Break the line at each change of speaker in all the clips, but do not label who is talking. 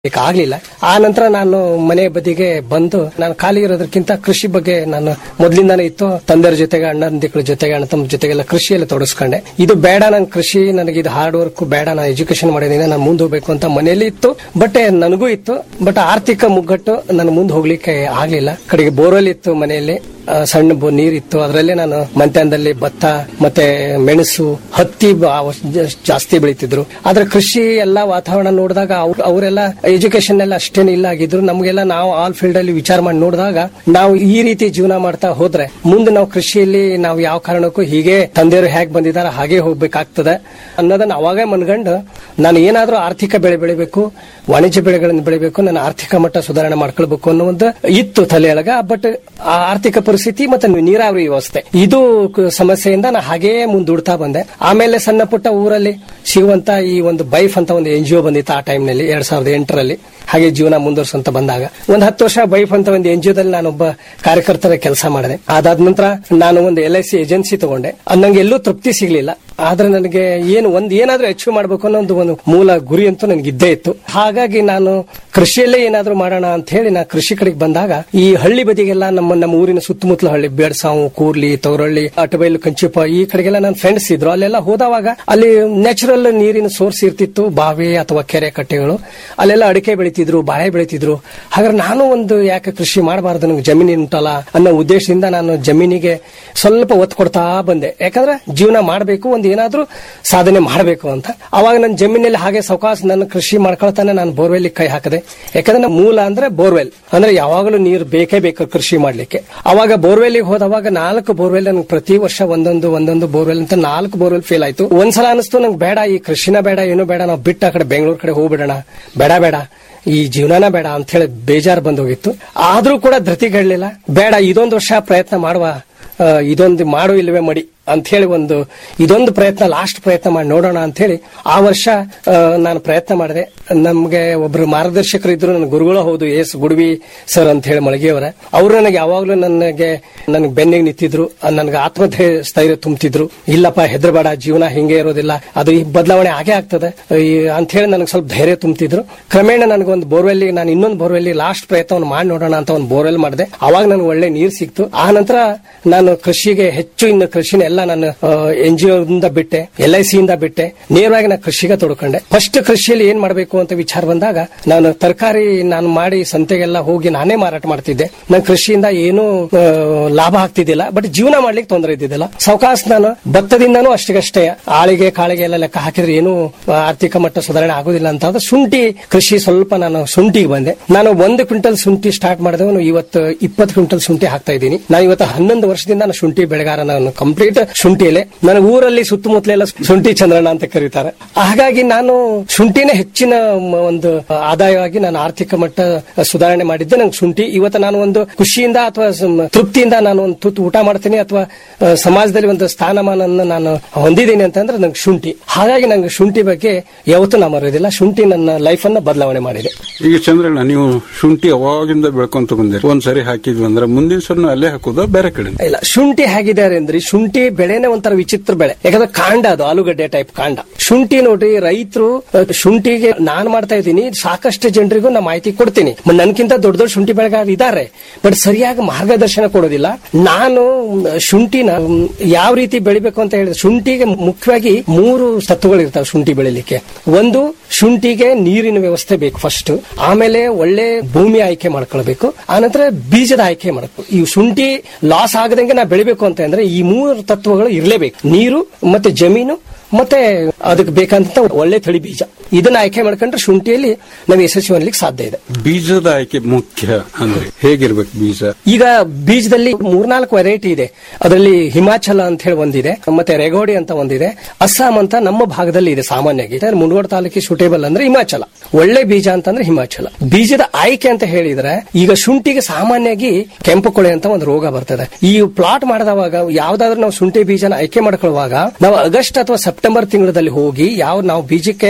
ಆಗ್ಲಿಲ್ಲ ಆ ನಂತರ ನಾನು ಮನೆ ಬದಿಗೆ ಬಂದು ನಾನು ಖಾಲಿ ಇರೋದಕ್ಕಿಂತ ಕೃಷಿ ಬಗ್ಗೆ ನಾನು ಮೊದಲಿಂದಾನೇ ಇತ್ತು ತಂದೆಯರ ಜೊತೆಗೆ ಅಣ್ಣಂದಿಗಳ ಜೊತೆಗೆ ಅಣ್ಣ ತಮ್ಮ ಜೊತೆಗೆಲ್ಲ ಕೃಷಿಯಲ್ಲಿ ತೊಡಸ್ಕೊಂಡೆ ಇದು ಬೇಡ ನನ್ ಕೃಷಿ ನನಗೆ ಇದು ಹಾರ್ಡ್ ವರ್ಕ್ ಬೇಡ ನಾನು ಎಜುಕೇಶನ್ ಮಾಡಿದ್ದೀನಿ ನಾನು ಮುಂದೆ ಹೋಗ್ಬೇಕು ಅಂತ ಮನೆಯಲ್ಲಿ ಇತ್ತು ಬಟ್ ನನಗೂ ಇತ್ತು ಬಟ್ ಆರ್ಥಿಕ ಮುಗ್ಗಟ್ಟು ನಾನು ಮುಂದೆ ಹೋಗ್ಲಿಕ್ಕೆ ಆಗ್ಲಿಲ್ಲ ಕಡೆಗೆ ಬೋರ್ವೆಲ್ ಇತ್ತು ಮನೆಯಲ್ಲಿ ಆ, ಸಣ್ಣ ಬೊ- ನೀರಿತ್ತು ಅದರಲ್ಲೇ ನಾನು ಮಂತ್ಯಾನದಲ್ಲಿ ಭತ್ತ ಮತ್ತೆ ಮೆಣಸು ಹತ್ತಿ ಬ- ಜ- ಜಾಸ್ತಿ ಬೆಳೀತಿದ್ರು ಆದ್ರೆ ಕೃಷಿ ಎಲ್ಲಾ ವಾತಾವರಣ ನೋಡಿದಾಗ ಅವ್ರ- ಅವರೆಲ್ಲ ಎಜುಕೇಶನ್ ಎಲ್ಲ ಅಷ್ಟೇನು ಇಲ್ಲ ಆಗಿದ್ರು ನಮಗೆಲ್ಲ ನಾವು ಆಲ್ ಫೀಲ್ಡ್ ಅಲ್ಲಿ ವಿಚಾರ ಮಾಡಿ ನೋಡಿದಾಗ ನಾವು ಈ ರೀತಿ ಜೀವನ ಮಾಡ್ತಾ ಹೋದ್ರೆ ಮುಂದೆ ನಾವು ಕೃಷಿಯಲ್ಲಿ ನಾವು ಯಾವ ಕಾರಣಕ್ಕೂ ಹೀಗೆ ತಂದೆಯವರು ಹೇಗೆ ಬಂದಿದ್ದಾರೆ ಹಾಗೆ ಹೋಗ್ಬೇಕಾಗ್ತದೆ ಅನ್ನೋದನ್ನ ಅವಾಗೇ ಮನ್ಗಂಡು ನಾನು ಏನಾದ್ರೂ ಆರ್ಥಿಕ ಬೆಳೆ ಬೆಳಿಬೇಕು ವಾಣಿಜ್ಯ ಬೆಳೆಗಳನ್ನು ಬೆಳಿಬೇಕು ನನ್ನ ಆರ್ಥಿಕ ಮಟ್ಟ ಸುಧಾರಣೆ ಮಾಡ್ಕೊಳ್ಬೇಕು ಅನ್ನೋ ಒಂದು ಇತ್ತು ತಲೆಯೊಳಗ ಬಟ್ ಆ ಆರ್ಥಿಕ ಪರಿಸ್ಥಿತಿ ಮತ್ತೆ ನೀರಾವರಿ ವ್ಯವಸ್ಥೆ ಇದು ಕ- ಸಮಸ್ಯೆಯಿಂದ ನಾ ಹಾಗೇ ಮುಂದೂಡ್ತಾ ಬಂದೆ ಆಮೇಲೆ ಸಣ್ಣ ಪುಟ್ಟ ಊರಲ್ಲಿ ಸಿಗುವಂತ ಈ ಒಂದು ಬೈಫ್ ಅಂತ ಒಂದು ಎನ್ ಜಿ ಒ ಬಂದಿತ್ತು ಆ ಟೈಮ್ನಲ್ಲಿ ಎರಡ್ ಸಾವಿರದ ಎಂಟರಲ್ಲಿ ಹಾಗೆ ಜೀವನ ಮುಂದುವರ್ಸಂತ ಬಂದಾಗ ಒಂದು ಹತ್ತು ವರ್ಷ ಬೈಫ್ ಅಂತ ಒಂದು ಎನ್ ಜಿ ಒದಲ್ಲಿ ನಾನೊಬ್ಬ ಕಾರ್ಯಕರ್ತರ ಕೆಲಸ ಮಾಡಿದೆ ಅದಾದ ನಂತರ ನಾನು ಒಂದು ಎಲ್ ಐ ಸಿ ಏಜೆನ್ಸಿ ತಗೊಂಡೆ ಅದ್ ನಂಗೆ ಎಲ್ಲೂ ತೃಪ್ತಿ ಸಿಗ್ಲಿಲ್ಲ ಆದ್ರೆ ನನಗೆ ಏನು ಒಂದ್ ಏನಾದ್ರೂ ಅಚೀವ್ ಮಾಡ್ಬೇಕು ಅನ್ನೋ ಒಂದು ಒಂದು ಮೂಲ ಗುರಿ ಅಂತೂ ನನಗೆ ಇದ್ದೇ ಇತ್ತು ಹಾಗಾಗಿ ನಾನು ಕೃಷಿಯಲ್ಲೇ ಏನಾದ್ರೂ ಮಾಡೋಣ ಅಂತ ಹೇಳಿ ನಾ ಕೃಷಿ ಕಡೆಗೆ ಬಂದಾಗ ಈ ಹಳ್ಳಿ ಬದಿಗೆಲ್ಲ ನಮ್ಮ ನಮ್ಮ ಊರಿನ ಸುತ್ತಮುತ್ತಲ ಹಳ್ಳಿ ಬೇಡ್ಸಾವು ಕೂರ್ಲಿ ತೌರಳ್ಳಿ ಅಟಬೈಲು ಕಂಚಿಪ ಈ ಕಡೆಗೆಲ್ಲ ನನ್ನ ಫ್ರೆಂಡ್ಸ್ ಇದ್ರು ಅಲ್ಲೆಲ್ಲ ಹೋದವಾಗ ಅಲ್ಲಿ ನ್ಯಾಚುರಲ್ ನೀರಿನ ಸೋರ್ಸ್ ಇರ್ತಿತ್ತು ಬಾವಿ ಅಥವಾ ಕೆರೆ ಕಟ್ಟೆಗಳು ಅಲ್ಲೆಲ್ಲ ಅಡಿಕೆ ಬೆಳಿತಿದ್ರು ಬಾಳೆ ಬೆಳಿತಿದ್ರು ಹಾಗಾದ್ರೆ ನಾನು ಒಂದು ಯಾಕೆ ಕೃಷಿ ಮಾಡಬಾರದು ನನಗೆ ಜಮೀನು ಉಂಟಲ್ಲ ಅನ್ನೋ ಉದ್ದೇಶದಿಂದ ನಾನು ಜಮೀನಿಗೆ ಸ್ವಲ್ಪ ಒತ್ತು ಕೊಡ್ತಾ ಬಂದೆ ಯಾಕಂದ್ರೆ ಜೀವನ ಮಾಡಬೇಕು ಒಂದು ಏನಾದ್ರೂ ಸಾಧನೆ ಮಾಡಬೇಕು ಅಂತ ಅವಾಗ ನನ್ನ ಜಮೀನಲ್ಲಿ ಹಾಗೆ ಸವಕಾಶ ನನ್ನ ಕೃಷಿ ಮಾಡ್ಕೊಳ್ತಾನೆ ನಾನು ಬೋರ್ವೆಲ್ ಕೈ ಹಾಕದೆ ಯಾಕಂದ್ರೆ ನಮ್ಮ ಮೂಲ ಅಂದ್ರೆ ಬೋರ್ವೆಲ್ ಅಂದ್ರೆ ಯಾವಾಗಲೂ ನೀರು ಬೇಕೇ ಬೇಕು ಕೃಷಿ ಮಾಡ್ಲಿಕ್ಕೆ ಅವಾಗ ಬೋರ್ವೆಲ್ಗೆ ಹೋದವಾಗ ನಾಲ್ಕು ಬೋರ್ವೆಲ್ ನನಗೆ ಪ್ರತಿ ವರ್ಷ ಒಂದೊಂದು ಒಂದೊಂದು ಬೋರ್ವೆಲ್ ಅಂತ ನಾಲ್ಕು ಬೋರ್ವೆಲ್ ಫೇಲ್ ಆಯ್ತು ಒಂದ್ಸಲ ಅನಿಸ್ತು ನಂಗೆ ಬೇಡ ಈ ಕೃಷಿನ ಬೇಡ ಏನು ಬೇಡ ನಾವು ಬಿಟ್ಟು ಆ ಕಡೆ ಬೆಂಗಳೂರು ಕಡೆ ಹೋಗ್ಬಿಡೋಣ ಬೇಡ ಬೇಡ ಈ ಜೀವನನ ಬೇಡ ಅಂತ ಹೇಳಿ ಬೇಜಾರು ಬಂದು ಹೋಗಿತ್ತು ಆದ್ರೂ ಕೂಡ ಧೃತಿಗಳಿಲ್ಲ ಬೇಡ ಇದೊಂದು ವರ್ಷ ಪ್ರಯತ್ನ ಮಾಡುವ ಆ, ಇದೊಂದು ಮಾಡು ಇಲ್ವೇ ಮಡಿ ಅಂತ ಹೇಳಿ ಒಂದು ಇದೊಂದು ಪ್ರಯತ್ನ ಲಾಸ್ಟ್ ಪ್ರಯತ್ನ ಮಾಡಿ ನೋಡೋಣ ಅಂತ ಹೇಳಿ ಆ ವರ್ಷ ಆ, ನಾನು ಪ್ರಯತ್ನ ಮಾಡಿದೆ ನಮ್ಗೆ ಒಬ್ರು ಮಾರ್ಗದರ್ಶಕರು ಇದ್ರು ನನ್ನ ಗುರುಗಳು ಹೌದು ಎಸ್ ಗುಡ್ವಿ ಸರ್ ಅಂತ ಹೇಳಿ ಮಳಗಿಯವರ ಅವರು ನನಗೆ ಯಾವಾಗ್ಲೂ ನನಗೆ ನನಗೆ ಬೆನ್ನಿಗೆ ನಿಂತಿದ್ರು ಆ, ನನಗೆ ಆತ್ಮಧೈ ಸ್ಥೈರ್ಯ ತುಂಬ್ತಿದ್ರು ಇಲ್ಲಪ್ಪ ಹೆದರಬೇಡ ಜೀವನ ಹಿಂಗೆ ಇರೋದಿಲ್ಲ ಅದು ಈ ಬದಲಾವಣೆ ಆಗೇ ಆಗ್ತದೆ ಈ ಅಂತ ಹೇಳಿ ನನಗೆ ಸ್ವಲ್ಪ ಧೈರ್ಯ ತುಂಬ್ತಿದ್ರು ಕ್ರಮೇಣ ನನಗೊಂದು ಬೋರ್ವೆಲ್ ನಾನು ಇನ್ನೊಂದು ಬೋರ್ವೆಲ್ ಲಾಸ್ಟ್ ಪ್ರಯತ್ನವನ್ನು ಮಾಡಿ ನೋಡೋಣ ಅಂತ ಒಂದು ಬೋರ್ವೆಲ್ ಮಾಡಿದೆ ಅವಾಗ ನನಗೆ ಒಳ್ಳೆ ನೀರು ಸಿಕ್ತು ಆ ನಂತರ ನಾನು ಕೃಷಿಗೆ ಹೆಚ್ಚು ಇನ್ನು ಕೃಷಿನ ಎಲ್ಲ ನಾನು ಎನ್ ಜಿ ಇಂದ ಬಿಟ್ಟೆ ಎಲ್ ಐ ಸಿ ಇಂದ ಬಿಟ್ಟೆ ನೇರವಾಗಿ ನಾನು ಕೃಷಿಗೆ ತೊಡ್ಕೊಂಡೆ ಫಸ್ಟ್ ಕೃಷಿಯಲ್ಲಿ ಏನ್ ಮಾಡಬೇಕು ಅಂತ ವಿಚಾರ ಬಂದಾಗ ನಾನು ತರಕಾರಿ ನಾನು ಮಾಡಿ ಸಂತೆಗೆಲ್ಲ ಹೋಗಿ ನಾನೇ ಮಾರಾಟ ಮಾಡ್ತಿದ್ದೆ ನನ್ನ ಕೃಷಿಯಿಂದ ಏನೂ ಆ, ಲಾಭ ಆಗ್ತಿದ್ದಿಲ್ಲ ಬಟ್ ಜೀವನ ಮಾಡ್ಲಿಕ್ಕೆ ತೊಂದರೆ ಇದ್ದಿದ್ದಿಲ್ಲ ಸಾವಕಾಶ ನಾನು ಭತ್ತದಿಂದನೂ ಅಷ್ಟಕ್ಕಷ್ಟೇ ಆಳಿಗೆ ಕಾಳಿಗೆ ಎಲ್ಲ ಲೆಕ್ಕ ಹಾಕಿದ್ರೆ ಏನು ಆರ್ಥಿಕ ಮಟ್ಟ ಸುಧಾರಣೆ ಆಗೋದಿಲ್ಲ ಅಂತ ಆದ್ರೆ ಶುಂಠಿ ಕೃಷಿ ಸ್ವಲ್ಪ ನಾನು ಶುಂಠಿಗೆ ಬಂದೆ ನಾನು ಒಂದು ಕ್ವಿಂಟಲ್ ಶುಂಠಿ ಸ್ಟಾರ್ಟ್ ಮಾಡಿದವನು ಇವತ್ತು ಇಪ್ಪತ್ತು ಕ್ವಿಂಟಲ್ ಶುಂಠಿ ಹಾಕ್ತಾ ಇದ್ದೀನಿ ನಾನು ಇವತ್ತು ಹನ್ನೊಂದು ವರ್ಷದಿಂದ ನಾನು ಶುಂಠಿ ಬೆಳೆಗಾರ ನಾನು ಕಂಪ್ಲೀಟ್ ಶುಂಠಿಯಲ್ಲೇ ನನ್ನ ಊರಲ್ಲಿ ಸುತ್ತಮುತ್ತಲೆಲ್ಲ ಶುಂಠಿ ಚಂದ್ರಣ್ಣ ಅಂತ ಕರೀತಾರೆ ಹಾಗಾಗಿ ನಾನು ಶುಂಠಿನೇ ಹೆಚ್ಚಿನ ಮ- ಒಂದು ಆದಾಯವಾಗಿ ನಾನು ಆರ್ಥಿಕ ಮಟ್ಟ ಸುಧಾರಣೆ ಮಾಡಿದ್ದೆ ನಂಗೆ ಶುಂಠಿ ಇವತ್ತು ನಾನು ಒಂದು ಖುಷಿಯಿಂದ ಅಥವಾ ಸಮ್- ತೃಪ್ತಿಯಿಂದ ನಾನು ಒಂದು ತುತ್ತು ಊಟ ಮಾಡ್ತೀನಿ ಅಥವಾ ಆ, ಸಮಾಜದಲ್ಲಿ ಒಂದು ಸ್ಥಾನಮಾನವನ್ನು ನಾನು ಹೊಂದಿದ್ದೀನಿ ಅಂತಂದ್ರೆ ನಂಗೆ ಶುಂಠಿ ಹಾಗಾಗಿ ನಂಗೆ ಶುಂಠಿ ಬಗ್ಗೆ ಯಾವತ್ತೂ ನಾ ಮರೆಯೋದಿಲ್ಲ ಶುಂಠಿ ನನ್ನ ಲೈಫ್ ಅನ್ನ ಬದಲಾವಣೆ ಮಾಡಿದೆ
ಈಗ ಚಂದ್ರಣ್ಣ ನೀವು ಶುಂಠಿ ಅವಾಗಿಂದ ಬೆಳ್ಕೊಂತ ಬಂದಿರಿ ಒಂದ್ ಸರಿ ಹಾಕಿದ್ವಿ ಅಂದ್ರೆ ಮುಂದಿನ ಸರಿ ಅಲ್ಲೇ ಹಾಕೋದ ಬೇರೆ ಕಡೆ
ಇಲ್ಲ ಶುಂಠಿ ಹೇಗಿದ್ದಾರೆ ಅಂದ್ರೆ ಶುಂಠಿ ಬೆಳೆನೇ ಒಂಥರ ವಿಚಿತ್ರ ಬೆಳೆ ಯಾಕಂದ್ರೆ ಕಾಂಡ ಅದು ಆಲೂಗಡ್ಡೆ ಟೈಪ್ ಕಾಂಡ ಶುಂಠಿ ನೋಡ್ರಿ ರೈತರು ಶುಂಠಿಗೆ ನಾನ್ ಮಾಡ್ತಾ ಇದ್ದೀನಿ ಸಾಕಷ್ಟು ಜನರಿಗೂ ನಾ ಮಾಹಿತಿ ಕೊಡ್ತೀನಿ ಮ- ನನ್ಕಿಂತ ದೊಡ್ಡ ದೊಡ್ಡ ಶುಂಠಿ ಬೆಳೆಗಾರರು ಇದ್ದಾರೆ ಬಟ್ ಸರಿಯಾಗಿ ಮಾರ್ಗದರ್ಶನ ಕೊಡೋದಿಲ್ಲ ನಾನು ಮ್, ಶುಂಠಿನ ಮ್, ಯಾವ ರೀತಿ ಬೆಳಿಬೇಕು ಅಂತ ಹೇಳಿದ್ರೆ ಶುಂಠಿಗೆ ಮುಖ್ಯವಾಗಿ ಮೂರು ತತ್ವಗಳು ಇರ್ತಾವೆ ಶುಂಠಿ ಬೆಳಿಲಿಕ್ಕೆ ಒಂದು ಶುಂಠಿಗೆ ನೀರಿನ ವ್ಯವಸ್ಥೆ ಬೇಕು ಫಸ್ಟ್ ಆಮೇಲೆ ಒಳ್ಳೆ ಭೂಮಿ ಆಯ್ಕೆ ಮಾಡ್ಕೊಳ್ಬೇಕು ಆನಂತರ ಬೀಜದ ಆಯ್ಕೆ ಮಾಡಬೇಕು ಈ ಶುಂಠಿ ಲಾಸ್ ಆಗದಂಗೆ ನಾ ಬೆಳಿಬೇಕು ಅಂತ ಅಂದ್ರೆ ಈ ಮೂರು ತತ್ವಗಳು ಇರಲೇಬೇಕು ನೀರು ಮತ್ತೆ ಜಮೀನು ಮತ್ತೆ ಅದಕ್ಕೆ ಬೇಕಂತ ಒಳ್ಳೆ ತಳಿ ಬೀಜ ಇದನ್ನ ಆಯ್ಕೆ ಮಾಡ್ಕೊಂಡ್ರೆ ಶುಂಠಿಯಲ್ಲಿ ನಾವು ಯಶಸ್ವಿ ಅನ್ಲಿಕ್ಕೆ ಸಾಧ್ಯ ಇದೆ
ಬೀಜದ ಆಯ್ಕೆ ಮುಖ್ಯ ಅಂದ್ರೆ ಹೇಗಿರ್ಬೇಕು ಬೀಜ
ಈಗ ಬೀಜದಲ್ಲಿ ಮೂರ್ನಾಲ್ಕು ವೆರೈಟಿ ಇದೆ ಅದರಲ್ಲಿ ಹಿಮಾಚಲ ಅಂತ ಹೇಳಿ ಒಂದಿದೆ ಮತ್ತೆ ರೆಗೋಡಿ ಅಂತ ಒಂದಿದೆ ಅಸ್ಸಾಂ ಅಂತ ನಮ್ಮ ಭಾಗದಲ್ಲಿ ಇದೆ ಸಾಮಾನ್ಯವಾಗಿ ಅಂದ್ರೆ ಮುನಗೋಡ ತಾಲೂಕಿ ಸೂಟೇಬಲ್ ಅಂದ್ರೆ ಹಿಮಾಚಲ ಒಳ್ಳೆ ಬೀಜ ಅಂತಂದ್ರೆ ಹಿಮಾಚಲ ಬೀಜದ ಆಯ್ಕೆ ಅಂತ ಹೇಳಿದ್ರೆ ಈಗ ಶುಂಠಿಗೆ ಸಾಮಾನ್ಯವಾಗಿ ಕೆಂಪು ಕೊಳೆ ಅಂತ ಒಂದು ರೋಗ ಬರ್ತದೆ ಈ ಪ್ಲಾಟ್ ಮಾಡಿದವಾಗ ಯಾವ್ದಾದ್ರು ನಾವು ಶುಂಠಿ ಬೀಜನ ಆಯ್ಕೆ ಮಾಡ್ಕೊಳ್ಳುವಾಗ ನಾವು ಆಗಸ್ಟ್ ಅಥವಾ ಸೆಪ್ಟೆಂಬರ್ ತಿಂಗಳಲ್ಲಿ ಹೋಗಿ ಯಾವ ನಾವು ಬೀಜಕ್ಕೆ ನಾವು ಆಯ್ಕೆ